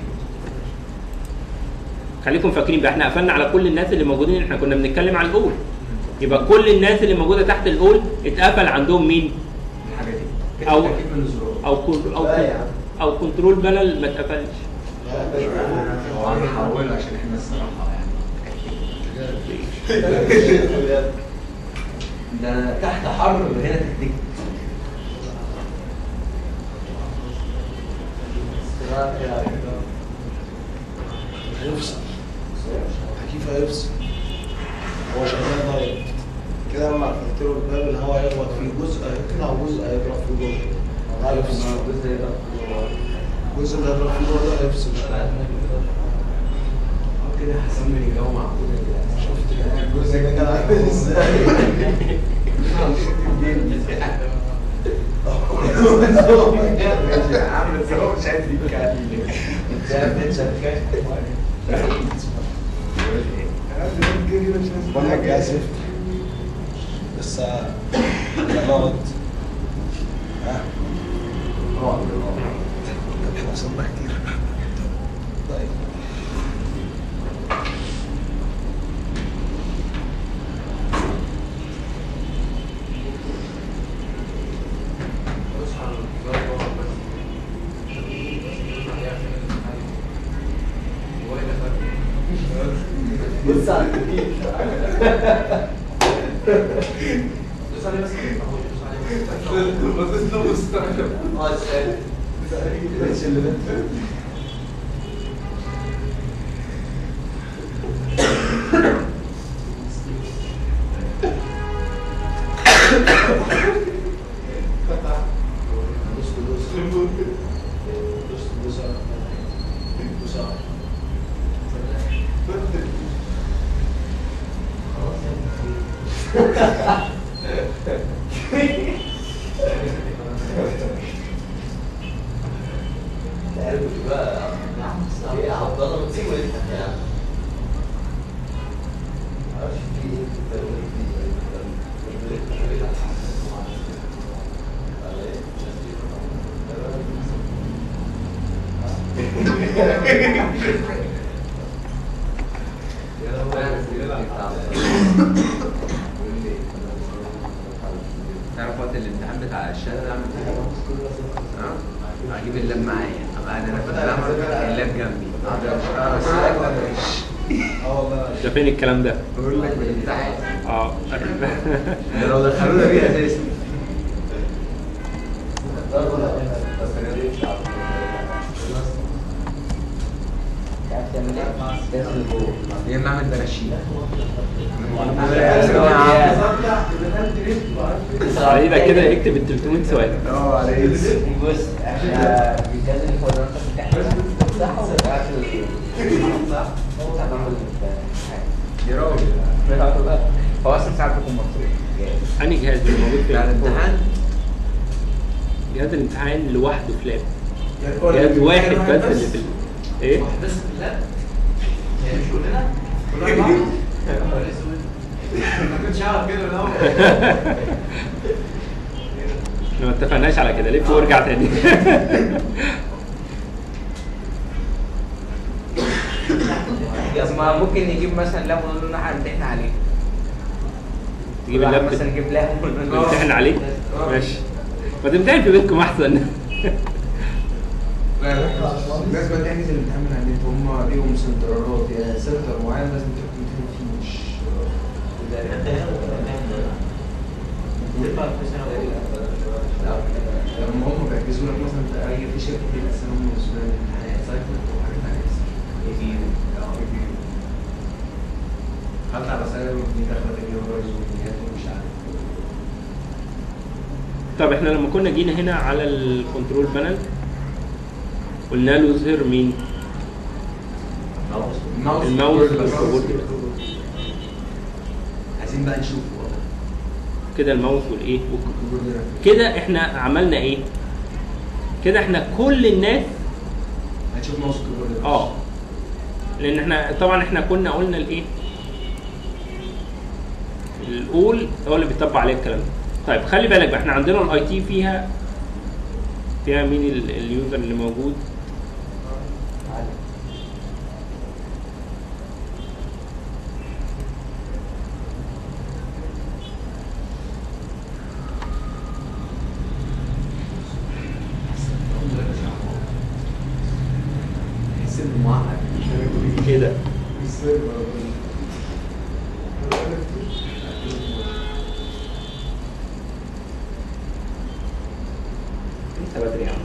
خليكم فاكرين بقى احنا قفلنا على كل الناس اللي موجودين احنا كنا بنتكلم على الاول يبقى كل الناس اللي موجوده تحت الاول اتقفل عندهم مين الحاجه دي أو- كده تأكيد من الزرار او كن- او لا يا كن- عم. او كنترول بانل ما اتقفلش هو انا هحول عشان احنا الصراحه يعني ده تحت حر هنا تكتيك هيفصل كيف هيفصل هو شغال دايركت كده لما قفلت له الباب الهواء هيخبط فيه جزء هيطلع وجزء هيضرب فيه جوه هيفصل الجزء اللي هيضرب فيه جوه ده هيفصل كده هسمي الجو معقول شفت الجزء ده كان عامل ازاي عامل ازاي هو مش عايز يتكلم وانا جاسف بس غلط ها طب احنا وصلنا كتير طيب بص على التكييف اه السؤال دوس دوس دوس دوس دوس تعرف بقى ايه يا عبد الله ما تسيبه يفتح يا عم معرفش في ايه في التلوين تعرف وقت الامتحان بتاع الشهاده اعمل ايه؟ ها؟ اجيب اللاب معايا ابقى انا في الجامعه اللاب جنبي اقعد اقرا اه والله ده فين الكلام ده؟ بقول لك الامتحان اه ده لو دخلونا بيها اساسا يا اما اعمل براشيل علي ده كده يكتب ال 300 سؤال اه عليك بص احنا الجهاز اللي فوق ده انت بتفتحه بتفتحه وبتبعت له صح؟ هتعمل يا راجل هو اصلا ساعات بيكون مطلوب انهي جهاز اللي موجود بتاع فين؟ الامتحان جهاز الامتحان لوحده في لاب جهاز واحد بس اللي في ال- ايه؟ بس لا يعني مش كلنا كلنا ما كنتش اعرف كده من الاول ما اتفقناش على كده لف وارجع تاني طب ما ممكن نجيب مثلا لاب ونقول له نحن نمتحن عليه تجيب واحد اللاب مثلا نجيب لاب ونقول له تمتحن عليه ماشي ما تمتحن في بيتكم احسن لا لا الناس بقى تحجز الامتحان من على النت هم ليهم سنترالات يعني سنتر معين لازم تروح تمتحن فيه مش لما هم بيحجزوا لك مثلا في اي في شركه كده مثلا هم مسؤولين عن الامتحانات سايكل وحاجات على حتى على سبب دي داخله في اليورايز والنيات ومش عارف طب احنا لما كنا جينا هنا على الكنترول بانل قلنا له اظهر مين الماوس الماوس والكيبورد بس. والكيبورد. عايزين بقى نشوف كده الماوس والايه والك- الكيبورد ده. كده احنا عملنا ايه كده احنا كل الناس هنشوف ماوس الكيبورد ده. اه لان احنا طبعا احنا كنا قلنا الايه الاول هو اللي بيطبق عليه الكلام ده طيب خلي بالك بقى احنا عندنا الاي تي فيها فيها مين ال- اليوزر اللي موجود تحس انه معقد ايه ده انت بدري يا عم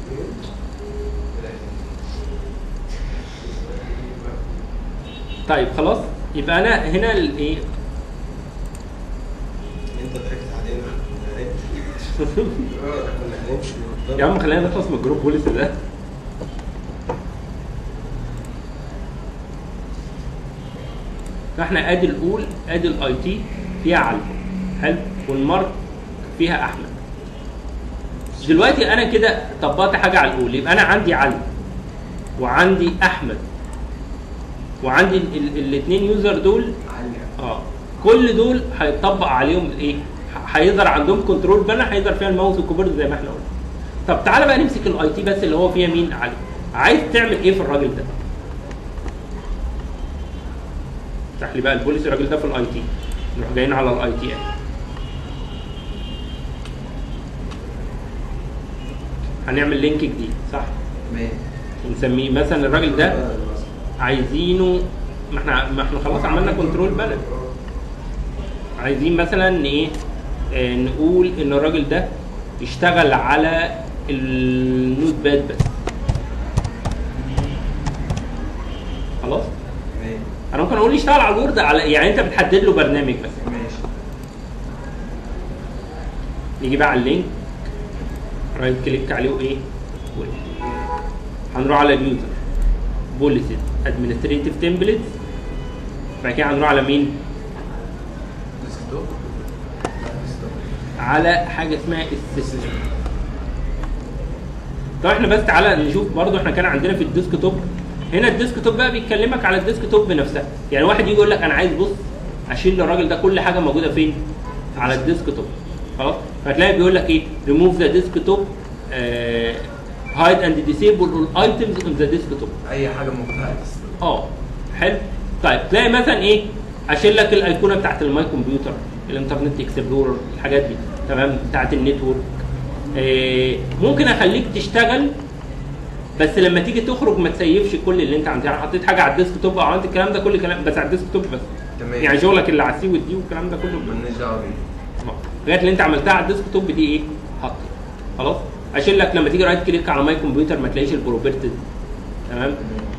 طيب خلاص يبقى انا هنا الايه انت ضحكت علينا كنا هنمشي يا عم خلينا نخلص من الجروب بوليس ده فاحنا ادي الاول ادي الاي تي فيها علي حلو والمارك فيها احمد دلوقتي انا كده طبقت حاجه على الاول يبقى انا عندي علي وعندي احمد وعندي الاثنين يوزر دول اه كل دول هيطبق عليهم الايه ح- هيظهر عندهم كنترول بانر هيظهر فيها الماوس والكيبورد زي ما احنا قلنا طب تعالى بقى نمسك الاي تي بس اللي هو فيها مين علي عايز تعمل ايه في الراجل ده افتح لي بقى البوليس الراجل ده في الاي تي نروح جايين على الاي تي هنعمل لينك جديد صح تمام ونسميه مثلا الراجل ده عايزينه ما احنا ما احنا خلاص عملنا كنترول بلد عايزين مثلا ايه آه نقول ان الراجل ده يشتغل على النوت باد بس خلاص تمام انا ممكن اقول يشتغل على الوورد على يعني انت بتحدد له برنامج بس ماشي نيجي بقى على اللينك رايت كليك عليه وايه وإيه. هنروح على اليوزر بوليسز ادمنستريتيف تمبلتس بعد كده هنروح على مين ديسكتوب لا ديسكتوب على حاجه اسمها السيستم طب احنا بس تعالى نشوف برضو احنا كان عندنا في الديسك توب هنا الديسك توب بقى بيكلمك على الديسك توب نفسها يعني واحد يجي يقول لك انا عايز بص اشيل للراجل ده كل حاجه موجوده فين على الديسك توب خلاص فتلاقي بيقول لك ايه ريموف ذا ديسك توب هايد اند ديسيبل all items on the desktop اي حاجه مفتوحه ديسكتوب اه حلو طيب تلاقي مثلا ايه اشيل لك الايقونه بتاعت الماي كمبيوتر الانترنت اكسبلورر الحاجات دي تمام بتاعت النتورك إيه ممكن اخليك تشتغل بس لما تيجي تخرج ما تسيفش كل اللي انت عملته يعني حطيت حاجه على الديسك توب او عملت الكلام ده كل كلام بس على الديسك توب بس تمام يعني شغلك اللي على السي والدي والكلام ده كله مالناش دعوه بيه آه. الحاجات اللي انت عملتها على الديسك توب دي ايه؟ حط خلاص اشيل لك لما تيجي رايت كليك على ماي كمبيوتر ما تلاقيش البروبرتيز تمام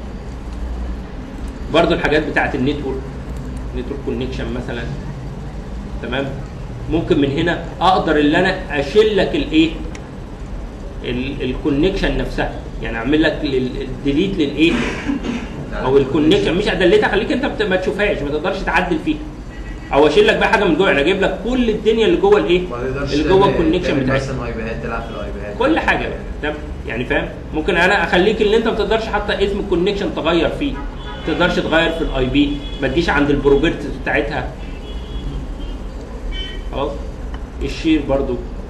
برضو الحاجات بتاعت النتورك نتورك كونكشن مثلا تمام ممكن من هنا اقدر ان انا اشيل لك الايه الكونكشن نفسها يعني اعمل لك ديليت للايه او الكونكشن مش ادلتها خليك انت بت- ما تشوفهاش ما تقدرش تعدل فيها او اشيل لك بقى حاجه من جوه انا اجيب لك كل الدنيا اللي جوه الايه ما تقدرش اللي جوه تعمل- الكونكشن تعمل بتاعتك مثلا ايباد تلعب في الايباد كل حاجه بقى تمام يعني فاهم ممكن انا اخليك اللي انت ما تقدرش حتى اسم الكونكشن تغير فيه ما تقدرش تغير في الاي بي ما تجيش عند البروبرتيز بتاعتها خلاص الشير برضو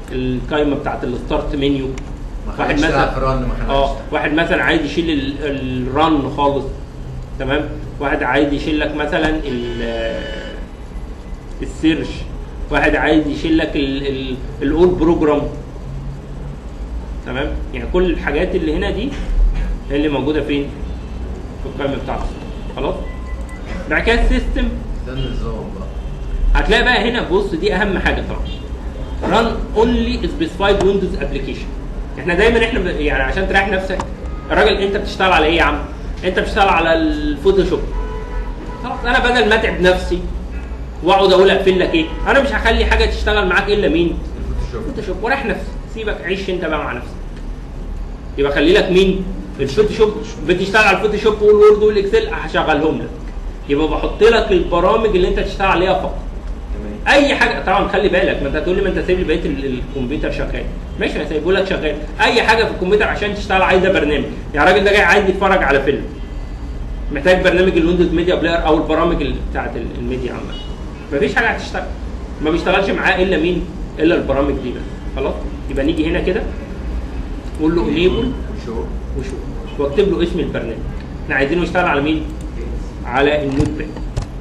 القايمه بتاعت الستارت منيو ما واحد خليتش تلعب مثلا في رن ما خليتش اه واحد مثلا عايز يشيل ال- الرن خالص تمام واحد عايز يشيل لك مثلا ال- السيرش واحد عايز يشيل لك الاول بروجرام تمام يعني كل الحاجات اللي هنا دي هي اللي موجوده فين في القائمه بتاعته خلاص بعد كده السيستم ده النظام بقى هتلاقي بقى هنا بص دي اهم حاجه طبعا run only specified windows application احنا دايما احنا ب- يعني عشان تريح نفسك الراجل انت بتشتغل على ايه يا عم انت بتشتغل على الفوتوشوب خلاص انا بدل ما اتعب نفسي واقعد اقول اقفل لك ايه انا مش هخلي حاجه تشتغل معاك الا مين الفوتوشوب فوتوشوب وريح نفسك سيبك عيش انت بقى مع نفسك يبقى خلي لك مين الفوتوشوب بتشتغل على الفوتوشوب والوورد والاكسل هشغلهم لك يبقى بحط لك البرامج اللي انت تشتغل عليها فقط تمام اي حاجه طبعا خلي بالك ما انت هتقول لي ما انت سايب لي بقيه ال- الكمبيوتر شغال ماشي انا سايبه لك شغال اي حاجه في الكمبيوتر عشان تشتغل عايزه برنامج يعني الراجل ده جاي عايز يتفرج على فيلم محتاج برنامج الويندوز ميديا بلاير او البرامج ال- بتاعت ال- الميديا عامه مفيش حاجه هتشتغل ما بيشتغلش معاه الا مين الا البرامج دي بس خلاص يبقى نيجي هنا كده نقول له انيبل شو وشوف واكتب له اسم البرنامج احنا عايزينه يشتغل على مين على النوت باد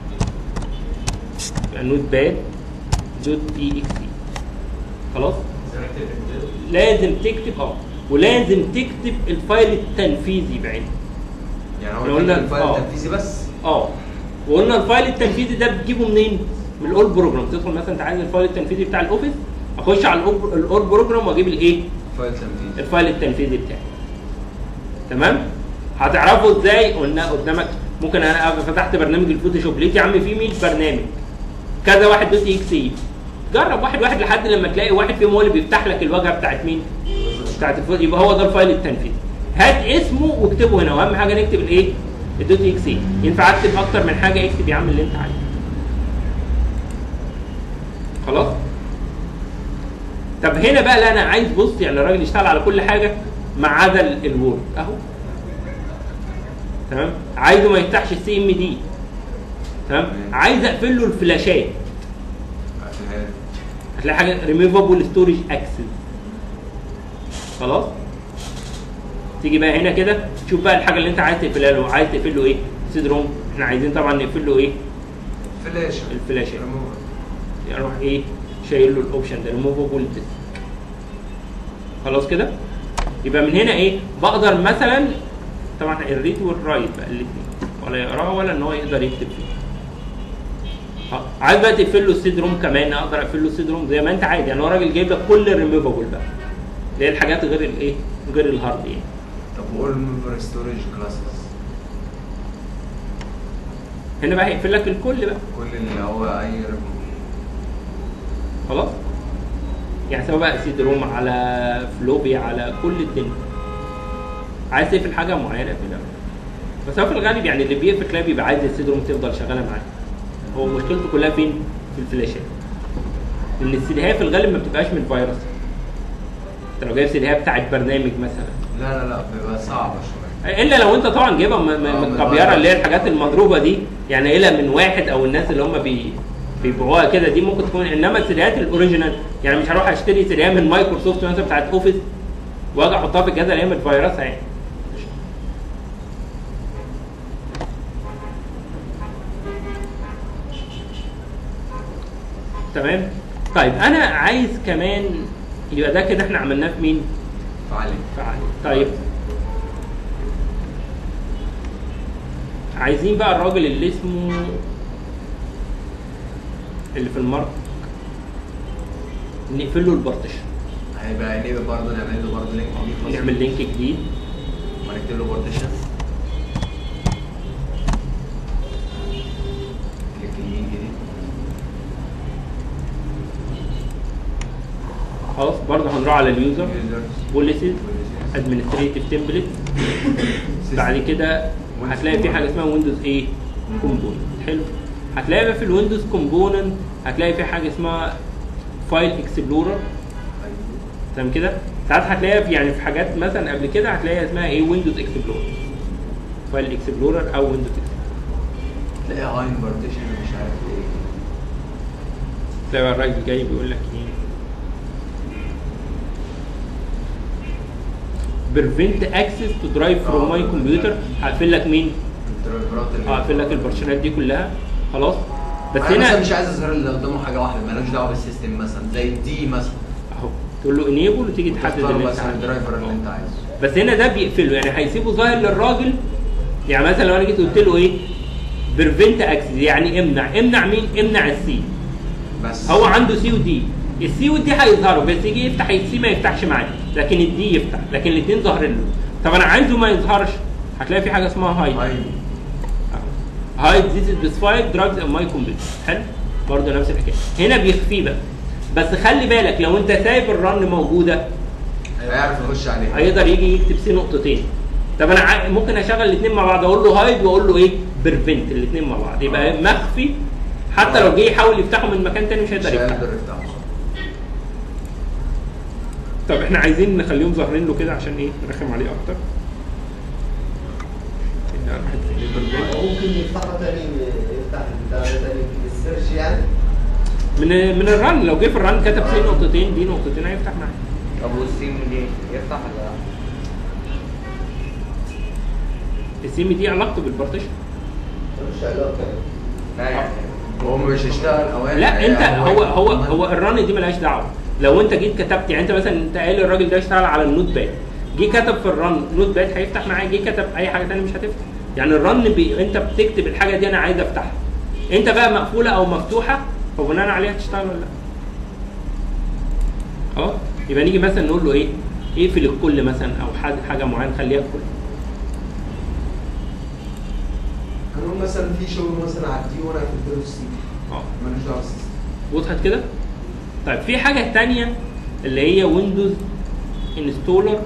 يبقى النوت باد دوت تي اكس اي خلاص لازم تكتب اه ولازم تكتب الفايل التنفيذي بعينه يعني احنا هو قلنا- قلنا الفايل آه. التنفيذي بس اه وقلنا الفايل التنفيذي ده بتجيبه منين؟ من الاول بروجرام تدخل مثلا انت عايز الفايل التنفيذي بتاع الاوفيس اخش على الاول بروجرام واجيب الايه؟ فايل تنفيذي الفايل التنفيذي بتاعي تمام هتعرفوا ازاي قلنا قدامك ممكن انا أبقى فتحت برنامج الفوتوشوب لقيت يا عم في 100 برنامج كذا واحد دوت اكس اي جرب واحد واحد لحد لما تلاقي واحد فيهم هو اللي بيفتح لك الواجهه بتاعت مين؟ بتاعت الفوتو يبقى هو ده الفايل التنفيذي هات اسمه واكتبه هنا واهم حاجه نكتب الايه؟ الدوت اكس اي ينفع اكتب اكتر من حاجه اكتب يا عم اللي انت عايزه خلاص؟ طب هنا بقى لا انا عايز بص يعني الراجل يشتغل على كل حاجه ما عدا ال- الوورد اهو تمام عايزه ما يفتحش السي ام دي تمام عايز اقفل له الفلاشات عشان هي- هتلاقي حاجه ريموفابل ستورج اكسس خلاص تيجي بقى هنا كده تشوف بقى الحاجه اللي انت عايز تقفلها له عايز تقفل له ايه سيد روم احنا عايزين طبعا نقفل له ايه فلاشه الفلاشه ريموفر. اروح ايه شايل له الاوبشن ده ريموفابل خلاص كده يبقى من هنا ايه بقدر مثلا طبعا الريد والرايت بقى الاثنين ولا يقراها ولا ان هو يقدر يكتب فيه اه، عايز بقى تقفل له السيد روم كمان اقدر اقفل له السيد روم زي ما انت عايز يعني هو راجل جايب لك كل الريموفابل بقى اللي هي الحاجات غير الايه غير الهارد يعني طب وقول ريموفر ستورج كلاسز هنا بقى هيقفل لك الكل بقى كل اللي هو اي ريموفر خلاص يعني سواء بقى سيد روم على فلوبي على كل الدنيا عايز تقفل حاجه معينه اقفلها بس هو في الغالب يعني اللي بيقفل تلاقيه بيبقى عايز السيد روم تفضل شغاله معاه هو مشكلته كلها فين؟ في الفلاشات لان السيديهات في الغالب ما بتبقاش من فيروس انت لو جايب سيديهات بتاعت برنامج مثلا لا لا لا بيبقى صعب شويه الا لو انت طبعا جايبها م- م- آه، من من كبيره بره. اللي هي الحاجات المضروبه دي يعني الى من واحد او الناس اللي هم بي بيبيعوها كده دي ممكن تكون انما السيديهات الاوريجينال يعني مش هروح اشتري سيديهات من مايكروسوفت مثلا بتاعت اوفيس واجي احطها في الجهاز اللي هي متفيرسها يعني تمام طيب انا عايز كمان يبقى ده كده احنا عملناه في مين؟ فعلي فعلا طيب عايزين بقى الراجل اللي اسمه اللي في المارك نقفل له البارتيشن هيبقى نيبقى برضه نعمل له برضه لينك جديد خاص نعمل لينك جديد ونكتب له بارتيشن كليك يمين جديد خلاص برضه هنروح على اليوزر Users. بوليسيز ادمنستريتيف تمبلت بعد كده هتلاقي في حاجه اسمها ويندوز ايه كومبوننت حلو هتلاقي بقى في الويندوز كومبوننت هتلاقي في حاجه اسمها فايل اكسبلورر تمام كده ساعات هتلاقيها في يعني في حاجات مثلا قبل كده هتلاقيها اسمها ايه ويندوز اكسبلورر فايل اكسبلورر او ويندوز اكسبلورر تلاقي هاين بارتيشن مش عارف ايه تلاقي بقى الراجل جاي بيقول لك ايه بريفنت اكسس تو درايف فروم ماي كمبيوتر هقفل لك مين؟ الدرايفرات اللي- هقفل لك البارشنات دي كلها خلاص بس انا مثلا هنا مش عايز اظهر اللي قدامه حاجه واحده مالوش دعوه بالسيستم مثلا زي دي مثلا اهو تقول له انيبل وتيجي تحدد تختار اللي انت مثلا عايزه الدرايفر اللي انت عايزه بس هنا ده بيقفله يعني هيسيبه ظاهر للراجل يعني مثلا لو انا جيت قلت له ايه بريفنت اكسس يعني امنع امنع مين امنع السي بس هو عنده سي ودي السي والدي هيظهروا بس يجي يفتح السي ما يفتحش معاه لكن الدي يفتح لكن الاثنين ظاهرين له طب انا عايزه ما يظهرش هتلاقي في حاجه اسمها هايد هاي هايد ذيس سبيسيفايد دراجز ان ماي كمبيوتر حلو برضه نفس الحكايه هنا بيخفيه بقى بس خلي بالك لو انت سايب الرن موجوده هيعرف يخش عليه هيقدر يجي يكتب سي نقطتين طب انا عا- ممكن اشغل الاثنين مع بعض اقول له هايد واقول له ايه بريفنت الاثنين مع بعض يبقى مخفي حتى لو جه يحاول يفتحه من مكان تاني مش مش هيقدر يفتحه هيقدر يفتحه طب احنا عايزين نخليهم ظاهرين له كده عشان ايه نرخم عليه اكتر إن أنا واحد في البرنامج. ممكن يفتحها تاني يفتح البتاع ده تاني في السيرش يعني من من الرن لو جه في الرن كتب سي نقطتين دي نقطتين هيفتح معاك طب والسيم دي يفتح ولا السيم دي علاقته بالبارتيشن ملوش علاقة لا يعني هو مش هيشتغل اوقات لا انت يعني هو هو هو الرن دي ملهاش دعوه لو انت جيت كتبت يعني انت مثلا انت قايل الراجل ده اشتغل على النوت باد جه كتب في الرن نوت باد هيفتح معاه جه كتب اي حاجه ثانيه مش هتفتح يعني الرن بي انت بتكتب الحاجه دي انا عايز افتحها انت بقى مقفوله او مفتوحه فبناء عليها تشتغل ولا لا اه يبقى نيجي مثلا نقول له ايه اقفل الكل مثلا او حاجه حاجه معينه خليها الكل هنقول مثلا في شغل مثلا على الدي وانا في الدرس سي اه مالوش دعوه بالسيستم وضحت كده؟ طيب في حاجة تانية اللي هي ويندوز انستولر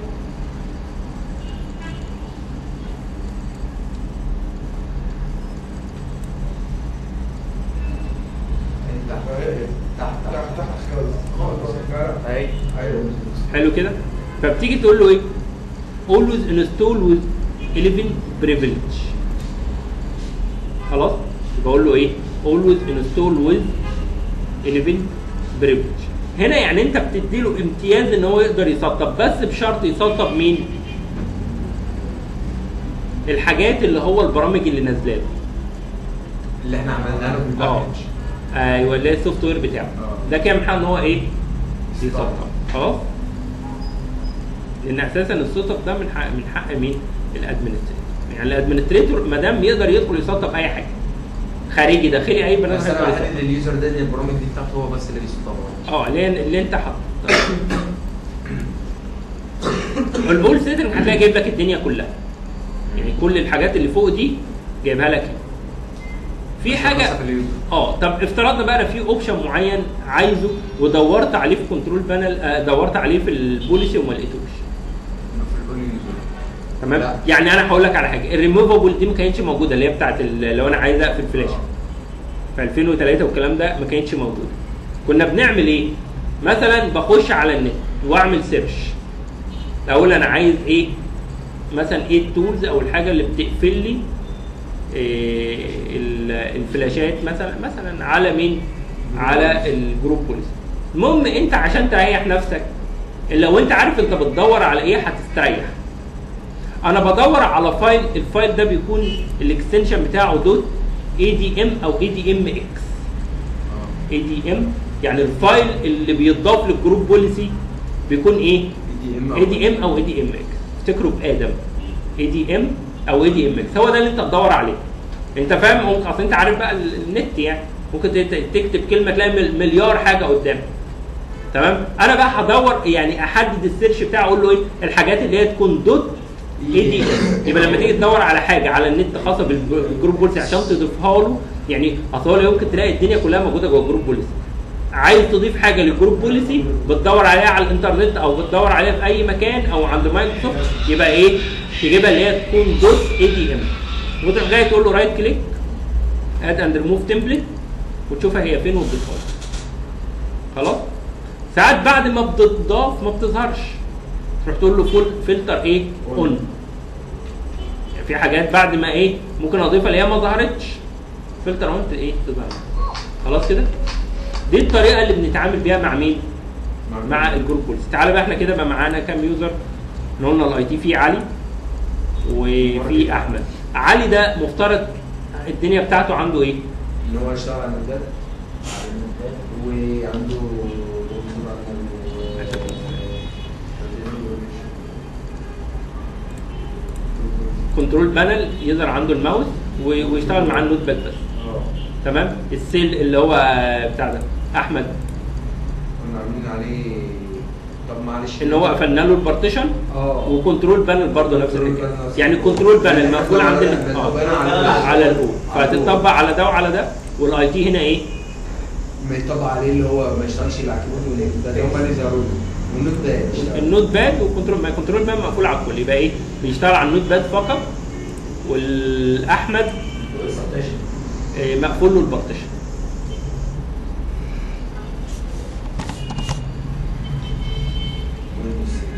تحت تحت تحت خالص اي ايوه حلو كده؟ فبتيجي تقول له ايه؟ always install with 11 privilege خلاص؟ بقول له ايه؟ always install with 11 privilege هنا يعني انت بتدي له امتياز ان هو يقدر يسطب بس بشرط يسطب مين؟ الحاجات اللي هو البرامج اللي نازله له اللي احنا عملناه له في اه الباكج ايوه اللي هي السوفت وير بتاعه اه. ده كان محل ان هو ايه؟ يسطب خلاص؟ لان اساسا السطب ده من حق من حق مين؟ الادمنستريتور يعني الادمنستريتور ما دام يقدر يدخل يسطب اي حاجه خارجي داخلي اي برنامج بس انا هيقدر يسطب. بحدد لليوزر ده ان البرامج دي بتاعته هو بس اللي بيسطبها اه اللي, اللي انت حاطه الاول سيتنج هتلاقي جايب لك الدنيا كلها يعني كل الحاجات اللي فوق دي جايبها لك هنا. في حاجه خاصة في اليوزر. اه طب افترضنا بقى أنا في اوبشن معين عايزه ودورت عليه في كنترول بانل آه دورت عليه في البوليسي وما لقيتوش في الاول يوزر تمام لا. يعني انا هقول لك على حاجه الريموفابل دي ما كانتش موجوده اللي هي بتاعت ال- لو انا عايز اقفل فلاش في 2003 والكلام ده ما كانتش موجوده كنا بنعمل ايه مثلا بخش على النت واعمل سيرش اقول انا عايز ايه مثلا ايه التولز او الحاجه اللي بتقفل لي إيه ال- الفلاشات مثلا مثلا على مين على الجروب بوليس المهم انت عشان تريح نفسك لو انت عارف انت بتدور على ايه هتستريح انا بدور على فايل الفايل ده بيكون الاكستنشن بتاعه دوت اي دي ام او اي دي ام اكس اي دي ام يعني الفايل اللي بيتضاف للجروب بوليسي بيكون ايه دي ام اي دي ام او اي دي ام اكس افتكروا بادم اي دي ام او اي دي ام اكس هو ده اللي انت تدور عليه انت فاهم ممكن اصل انت عارف بقى ال- النت يعني ممكن ت- تكتب كلمه تلاقي مل- مليار حاجه قدامك تمام انا بقى هدور يعني احدد السيرش بتاعي اقول له ايه الحاجات اللي هي تكون دوت اي دي ام يبقى لما تيجي تدور على حاجه على النت خاصه بالج- بالجروب بوليسي عشان تضيفها له يعني اصل هو يمكن تلاقي الدنيا كلها موجوده جوه الجروب بوليسي عايز تضيف حاجه للجروب بوليسي بتدور عليها على الانترنت او بتدور عليها في اي مكان او عند مايكروسوفت يبقى ايه تجيبها اللي هي تكون دوت اي دي ام وتروح جاي تقول له رايت كليك اد اند ريموف تمبلت وتشوفها هي فين وتضيفها له. خلاص ساعات بعد ما بتضاف ما بتظهرش تروح تقول له فول فلتر ايه اون يعني في حاجات بعد ما ايه ممكن اضيفها اللي هي ما ظهرتش فلتر اون ايه تظهر خلاص كده دي الطريقه اللي بنتعامل بيها مع مين مع الجروب بوليس تعالى بقى احنا كده بقى معانا كام يوزر احنا قلنا الاي تي فيه علي وفي احمد علي ده مفترض الدنيا بتاعته عنده ايه؟ ان هو يشتغل على المدات وعنده كنترول بانل يظهر عنده الماوس و- ويشتغل معاه النوت باد بس تمام السيل اللي هو بتاع ده احمد كنا عاملين عليه طب معلش ان هو قفلنا له البارتيشن اه وكنترول بانل برضه نفس كنترول الحكايه بانل نفس يعني الحكاية. كنترول بانل مقفول عند ال- بس اه بقينا على على الاو على الأو. فهتطبق على ده وعلى ده والاي تي هنا ايه؟ ما يطبق عليه اللي هو ما يشتغلش العكبون وليه ده هم اللي يظهروا له والنوت ده يشتغل. النوت باد وكنترول ما كنترول باد مقفول على الكل يبقى ايه؟ بيشتغل على النوت باد فقط والاحمد آه، مقفول له البارتيشن ويندوز 7.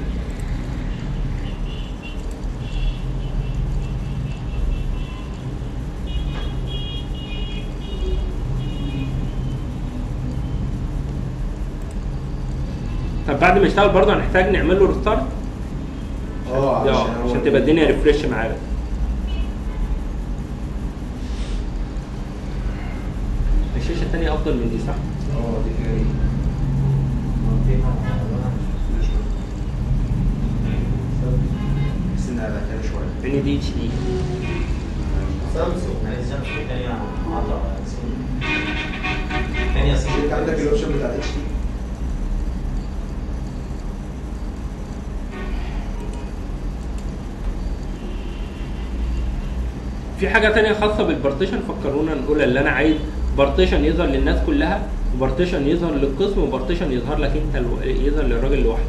طب بعد ما يشتغل برضه هنحتاج نعمل له ريستارت اه عشان, هو عشان تبقى الدنيا ريفريش معانا الشاشه الثانيه افضل من دي صح؟ اه دي فيها ايه؟ بس انها بقى شويه لان دي اتش دي سامسونج معلش انا في تانية قطع تانية انت سيجي عندك الاوبشن بتاع الاتش دي في حاجه تانية خاصه بالبارتيشن فكرونا نقول اللي انا عايز بارتيشن يظهر للناس كلها وبارتيشن يظهر للقسم وبارتيشن يظهر لك انت الو... يظهر للراجل لوحده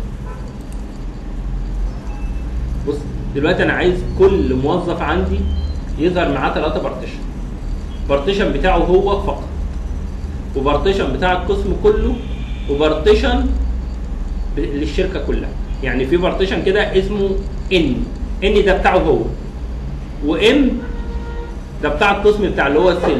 بص دلوقتي انا عايز كل موظف عندي يظهر معاه ثلاثه بارتيشن بارتيشن بتاعه هو فقط وبارتيشن بتاع القسم كله وبارتيشن ب- للشركه كلها يعني في بارتيشن كده اسمه ان ان ده بتاعه هو وام ده بتاع القسم بتاع اللي هو السيلز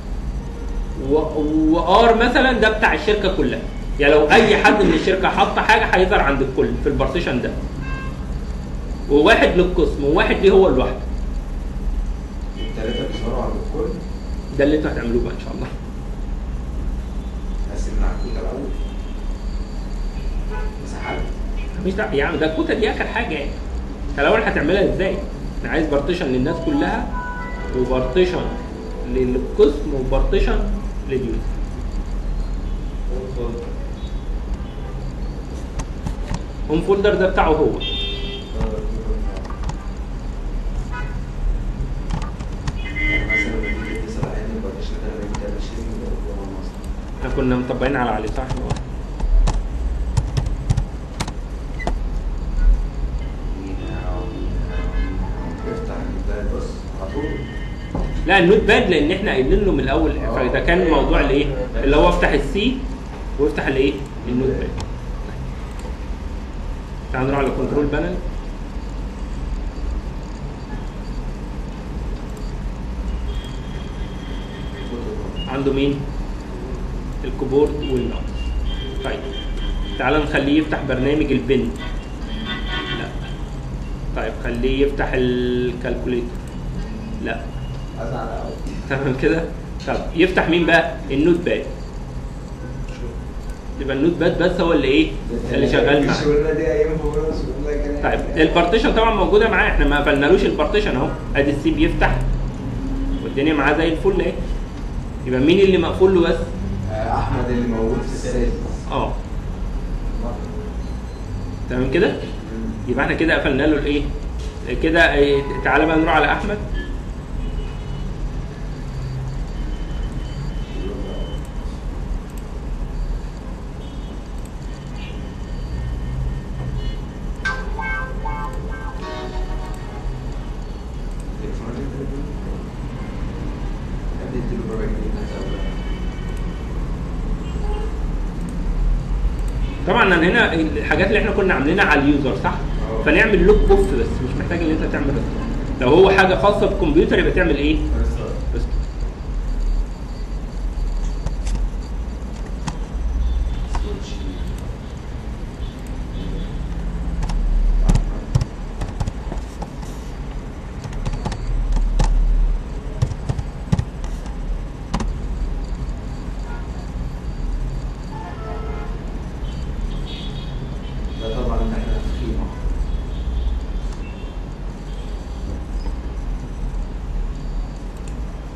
وار مثلا ده بتاع الشركه كلها يعني لو اي حد من الشركه حط حاجه هيظهر عند الكل في البارتيشن ده وواحد للقسم وواحد ليه هو لوحده الثلاثه بيظهروا عند الكل ده اللي انتوا هتعملوه بقى ان شاء الله بس من على الكوتا الاول مساحات مش دعوه يا عم ده الكوتا دي اخر حاجه يعني انت الاول هتعملها ازاي؟ انا عايز بارتيشن للناس كلها وبارتيشن للقسم وبارتيشن لليوزر هوم فولدر ده بتاعه هو يعني مثلا لما تيجي تسال عن البارتيشن ده انا بتعمل شيرنج جوه المصنع احنا كنا مطبقين على علي صح؟ افتح الباب بص على طول لا النوت باد لان احنا قايلين له من الاول فده كان موضوع الايه؟ اللي هو افتح السي وافتح الايه؟ النوت باد تعال نروح على كنترول بانل عنده مين؟ الكيبورد والماوس طيب تعال نخليه يفتح برنامج البن لا طيب خليه يفتح الكالكوليتر لا ازعل قوي تمام كده طب يفتح مين بقى النوت باد يبقى النوت باد بس هو اللي ايه اللي شغال معاه الشغلانه دي ايام فورس والله كان طيب البارتيشن طبعا موجوده معاه احنا ما قفلنالوش البارتيشن اهو ادي السي بيفتح والدنيا معاه زي الفل اهي يبقى مين اللي مقفول له بس آه، احمد اللي موجود في السادس اه تمام كده يبقى احنا كده قفلنا له الايه كده إيه، تعالى بقى نروح على احمد اديله ربع جنيه مثلا طبعا أنا هنا الحاجات اللي احنا كنا عاملينها على اليوزر صح اه. فنعمل لوك اوف بس مش محتاج ان انت تعمل ريستارت لو هو حاجه خاصه بالكمبيوتر يبقى تعمل ايه ريستارت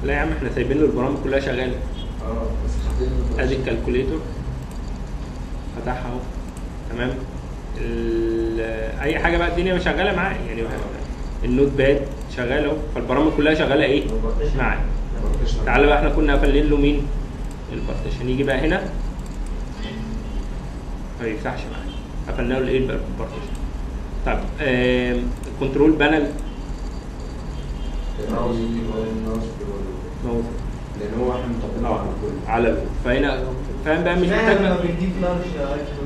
لا يا عم احنا سايبين له البرامج كلها شغاله اه بس حاطين ادي الكالكوليتور فتحها اهو تمام ال- اي حاجه بقى الدنيا مش شغاله معاه يعني النوت باد شغال اهو فالبرامج كلها شغاله ايه معاه تعالى بقى احنا كنا قافلين له مين البارتيشن يجي بقى هنا ما بيفتحش معايا قفلنا له الايه البارتيشن طب آم، الكنترول بانل الماوس الماوس بيقول- موجود لان هو احنا مطبقينه على الكل على ال- فهنا فاهم بقى مش محتاج لما بقى- بنجيب لارج ايفون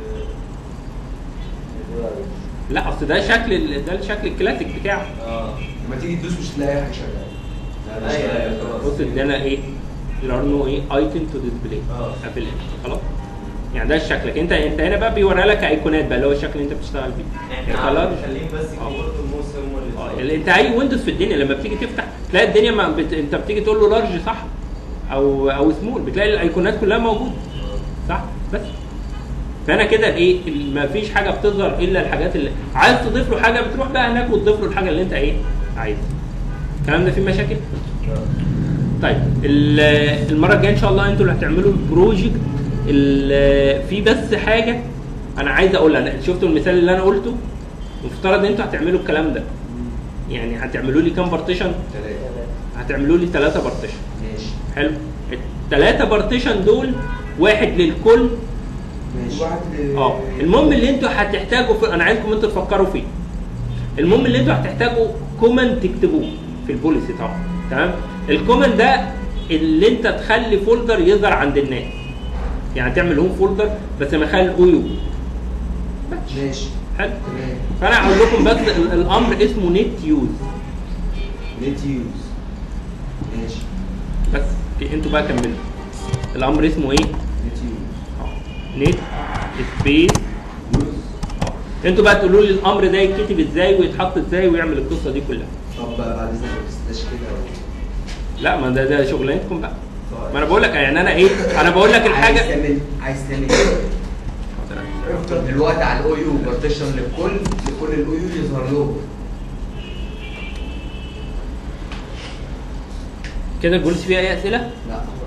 لا اصل ده شكل ال- ده الشكل الكلاسيك بتاعه اه لما تيجي تدوس مش تلاقي اي حاجه شغاله لا، مش أيوة، لاقي أيوة، خلاص. بص ادانا ايه الارنو ايه ايكون تو ديسبلاي اه. قافل خلاص يعني ده شكلك انت انت هنا بقى بيوري لك ايقونات بقى اللي هو الشكل اللي انت بتشتغل بيه احنا خلاص خليهم بس اه. كيبورد والموس هم اه اللي اللي انت اي ويندوز في الدنيا لما بتيجي تفتح تلاقي الدنيا ما بت... انت بتيجي تقول له لارج صح او او سمول بتلاقي الايقونات كلها موجوده صح بس فانا كده ايه ما فيش حاجه بتظهر الا الحاجات اللي عايز تضيف له حاجه بتروح بقى هناك وتضيف له الحاجه اللي انت ايه عايزها الكلام ده فيه مشاكل طيب ال- المره الجايه ان شاء الله انتوا اللي هتعملوا البروجكت ال- في بس حاجه انا عايز اقولها أنا شفتوا المثال اللي انا قلته مفترض ان انتوا هتعملوا الكلام ده يعني هتعملوا لي كام بارتيشن ثلاثه هتعملوا لي ثلاثه بارتيشن ماشي حلو الثلاثه بارتيشن دول واحد للكل ماشي واحد ل- اه المهم اللي انتوا هتحتاجوا في انا عايزكم انتوا تفكروا فيه المهم اللي انتوا هتحتاجوا كومن تكتبوه في البوليسي طبعا تمام الكومن ده اللي انت تخلي فولدر يظهر عند الناس يعني تعمل هوم فولدر بس ما يخلي او يو ماشي حلو تمام فانا هقول لكم بس ال- الامر اسمه نت يوز نت يوز ماشي بس انتوا بقى كملوا الامر اسمه ايه نت يوز نت سبيس يوز انتوا بقى تقولوا لي الامر ده يتكتب ازاي ويتحط ازاي ويعمل القصه دي كلها طب بقى بعد اذنك ما تستاش كده لا ما ده ده شغلانتكم بقى طيب. ما انا بقول لك يعني انا ايه انا بقول لك عايز الحاجه تعمل عايز تعمل ايه؟ دلوقتي على الاو يو بارتيشن للكل لكل الاو يو يظهر له كده البوليس فيها اي اسئله لا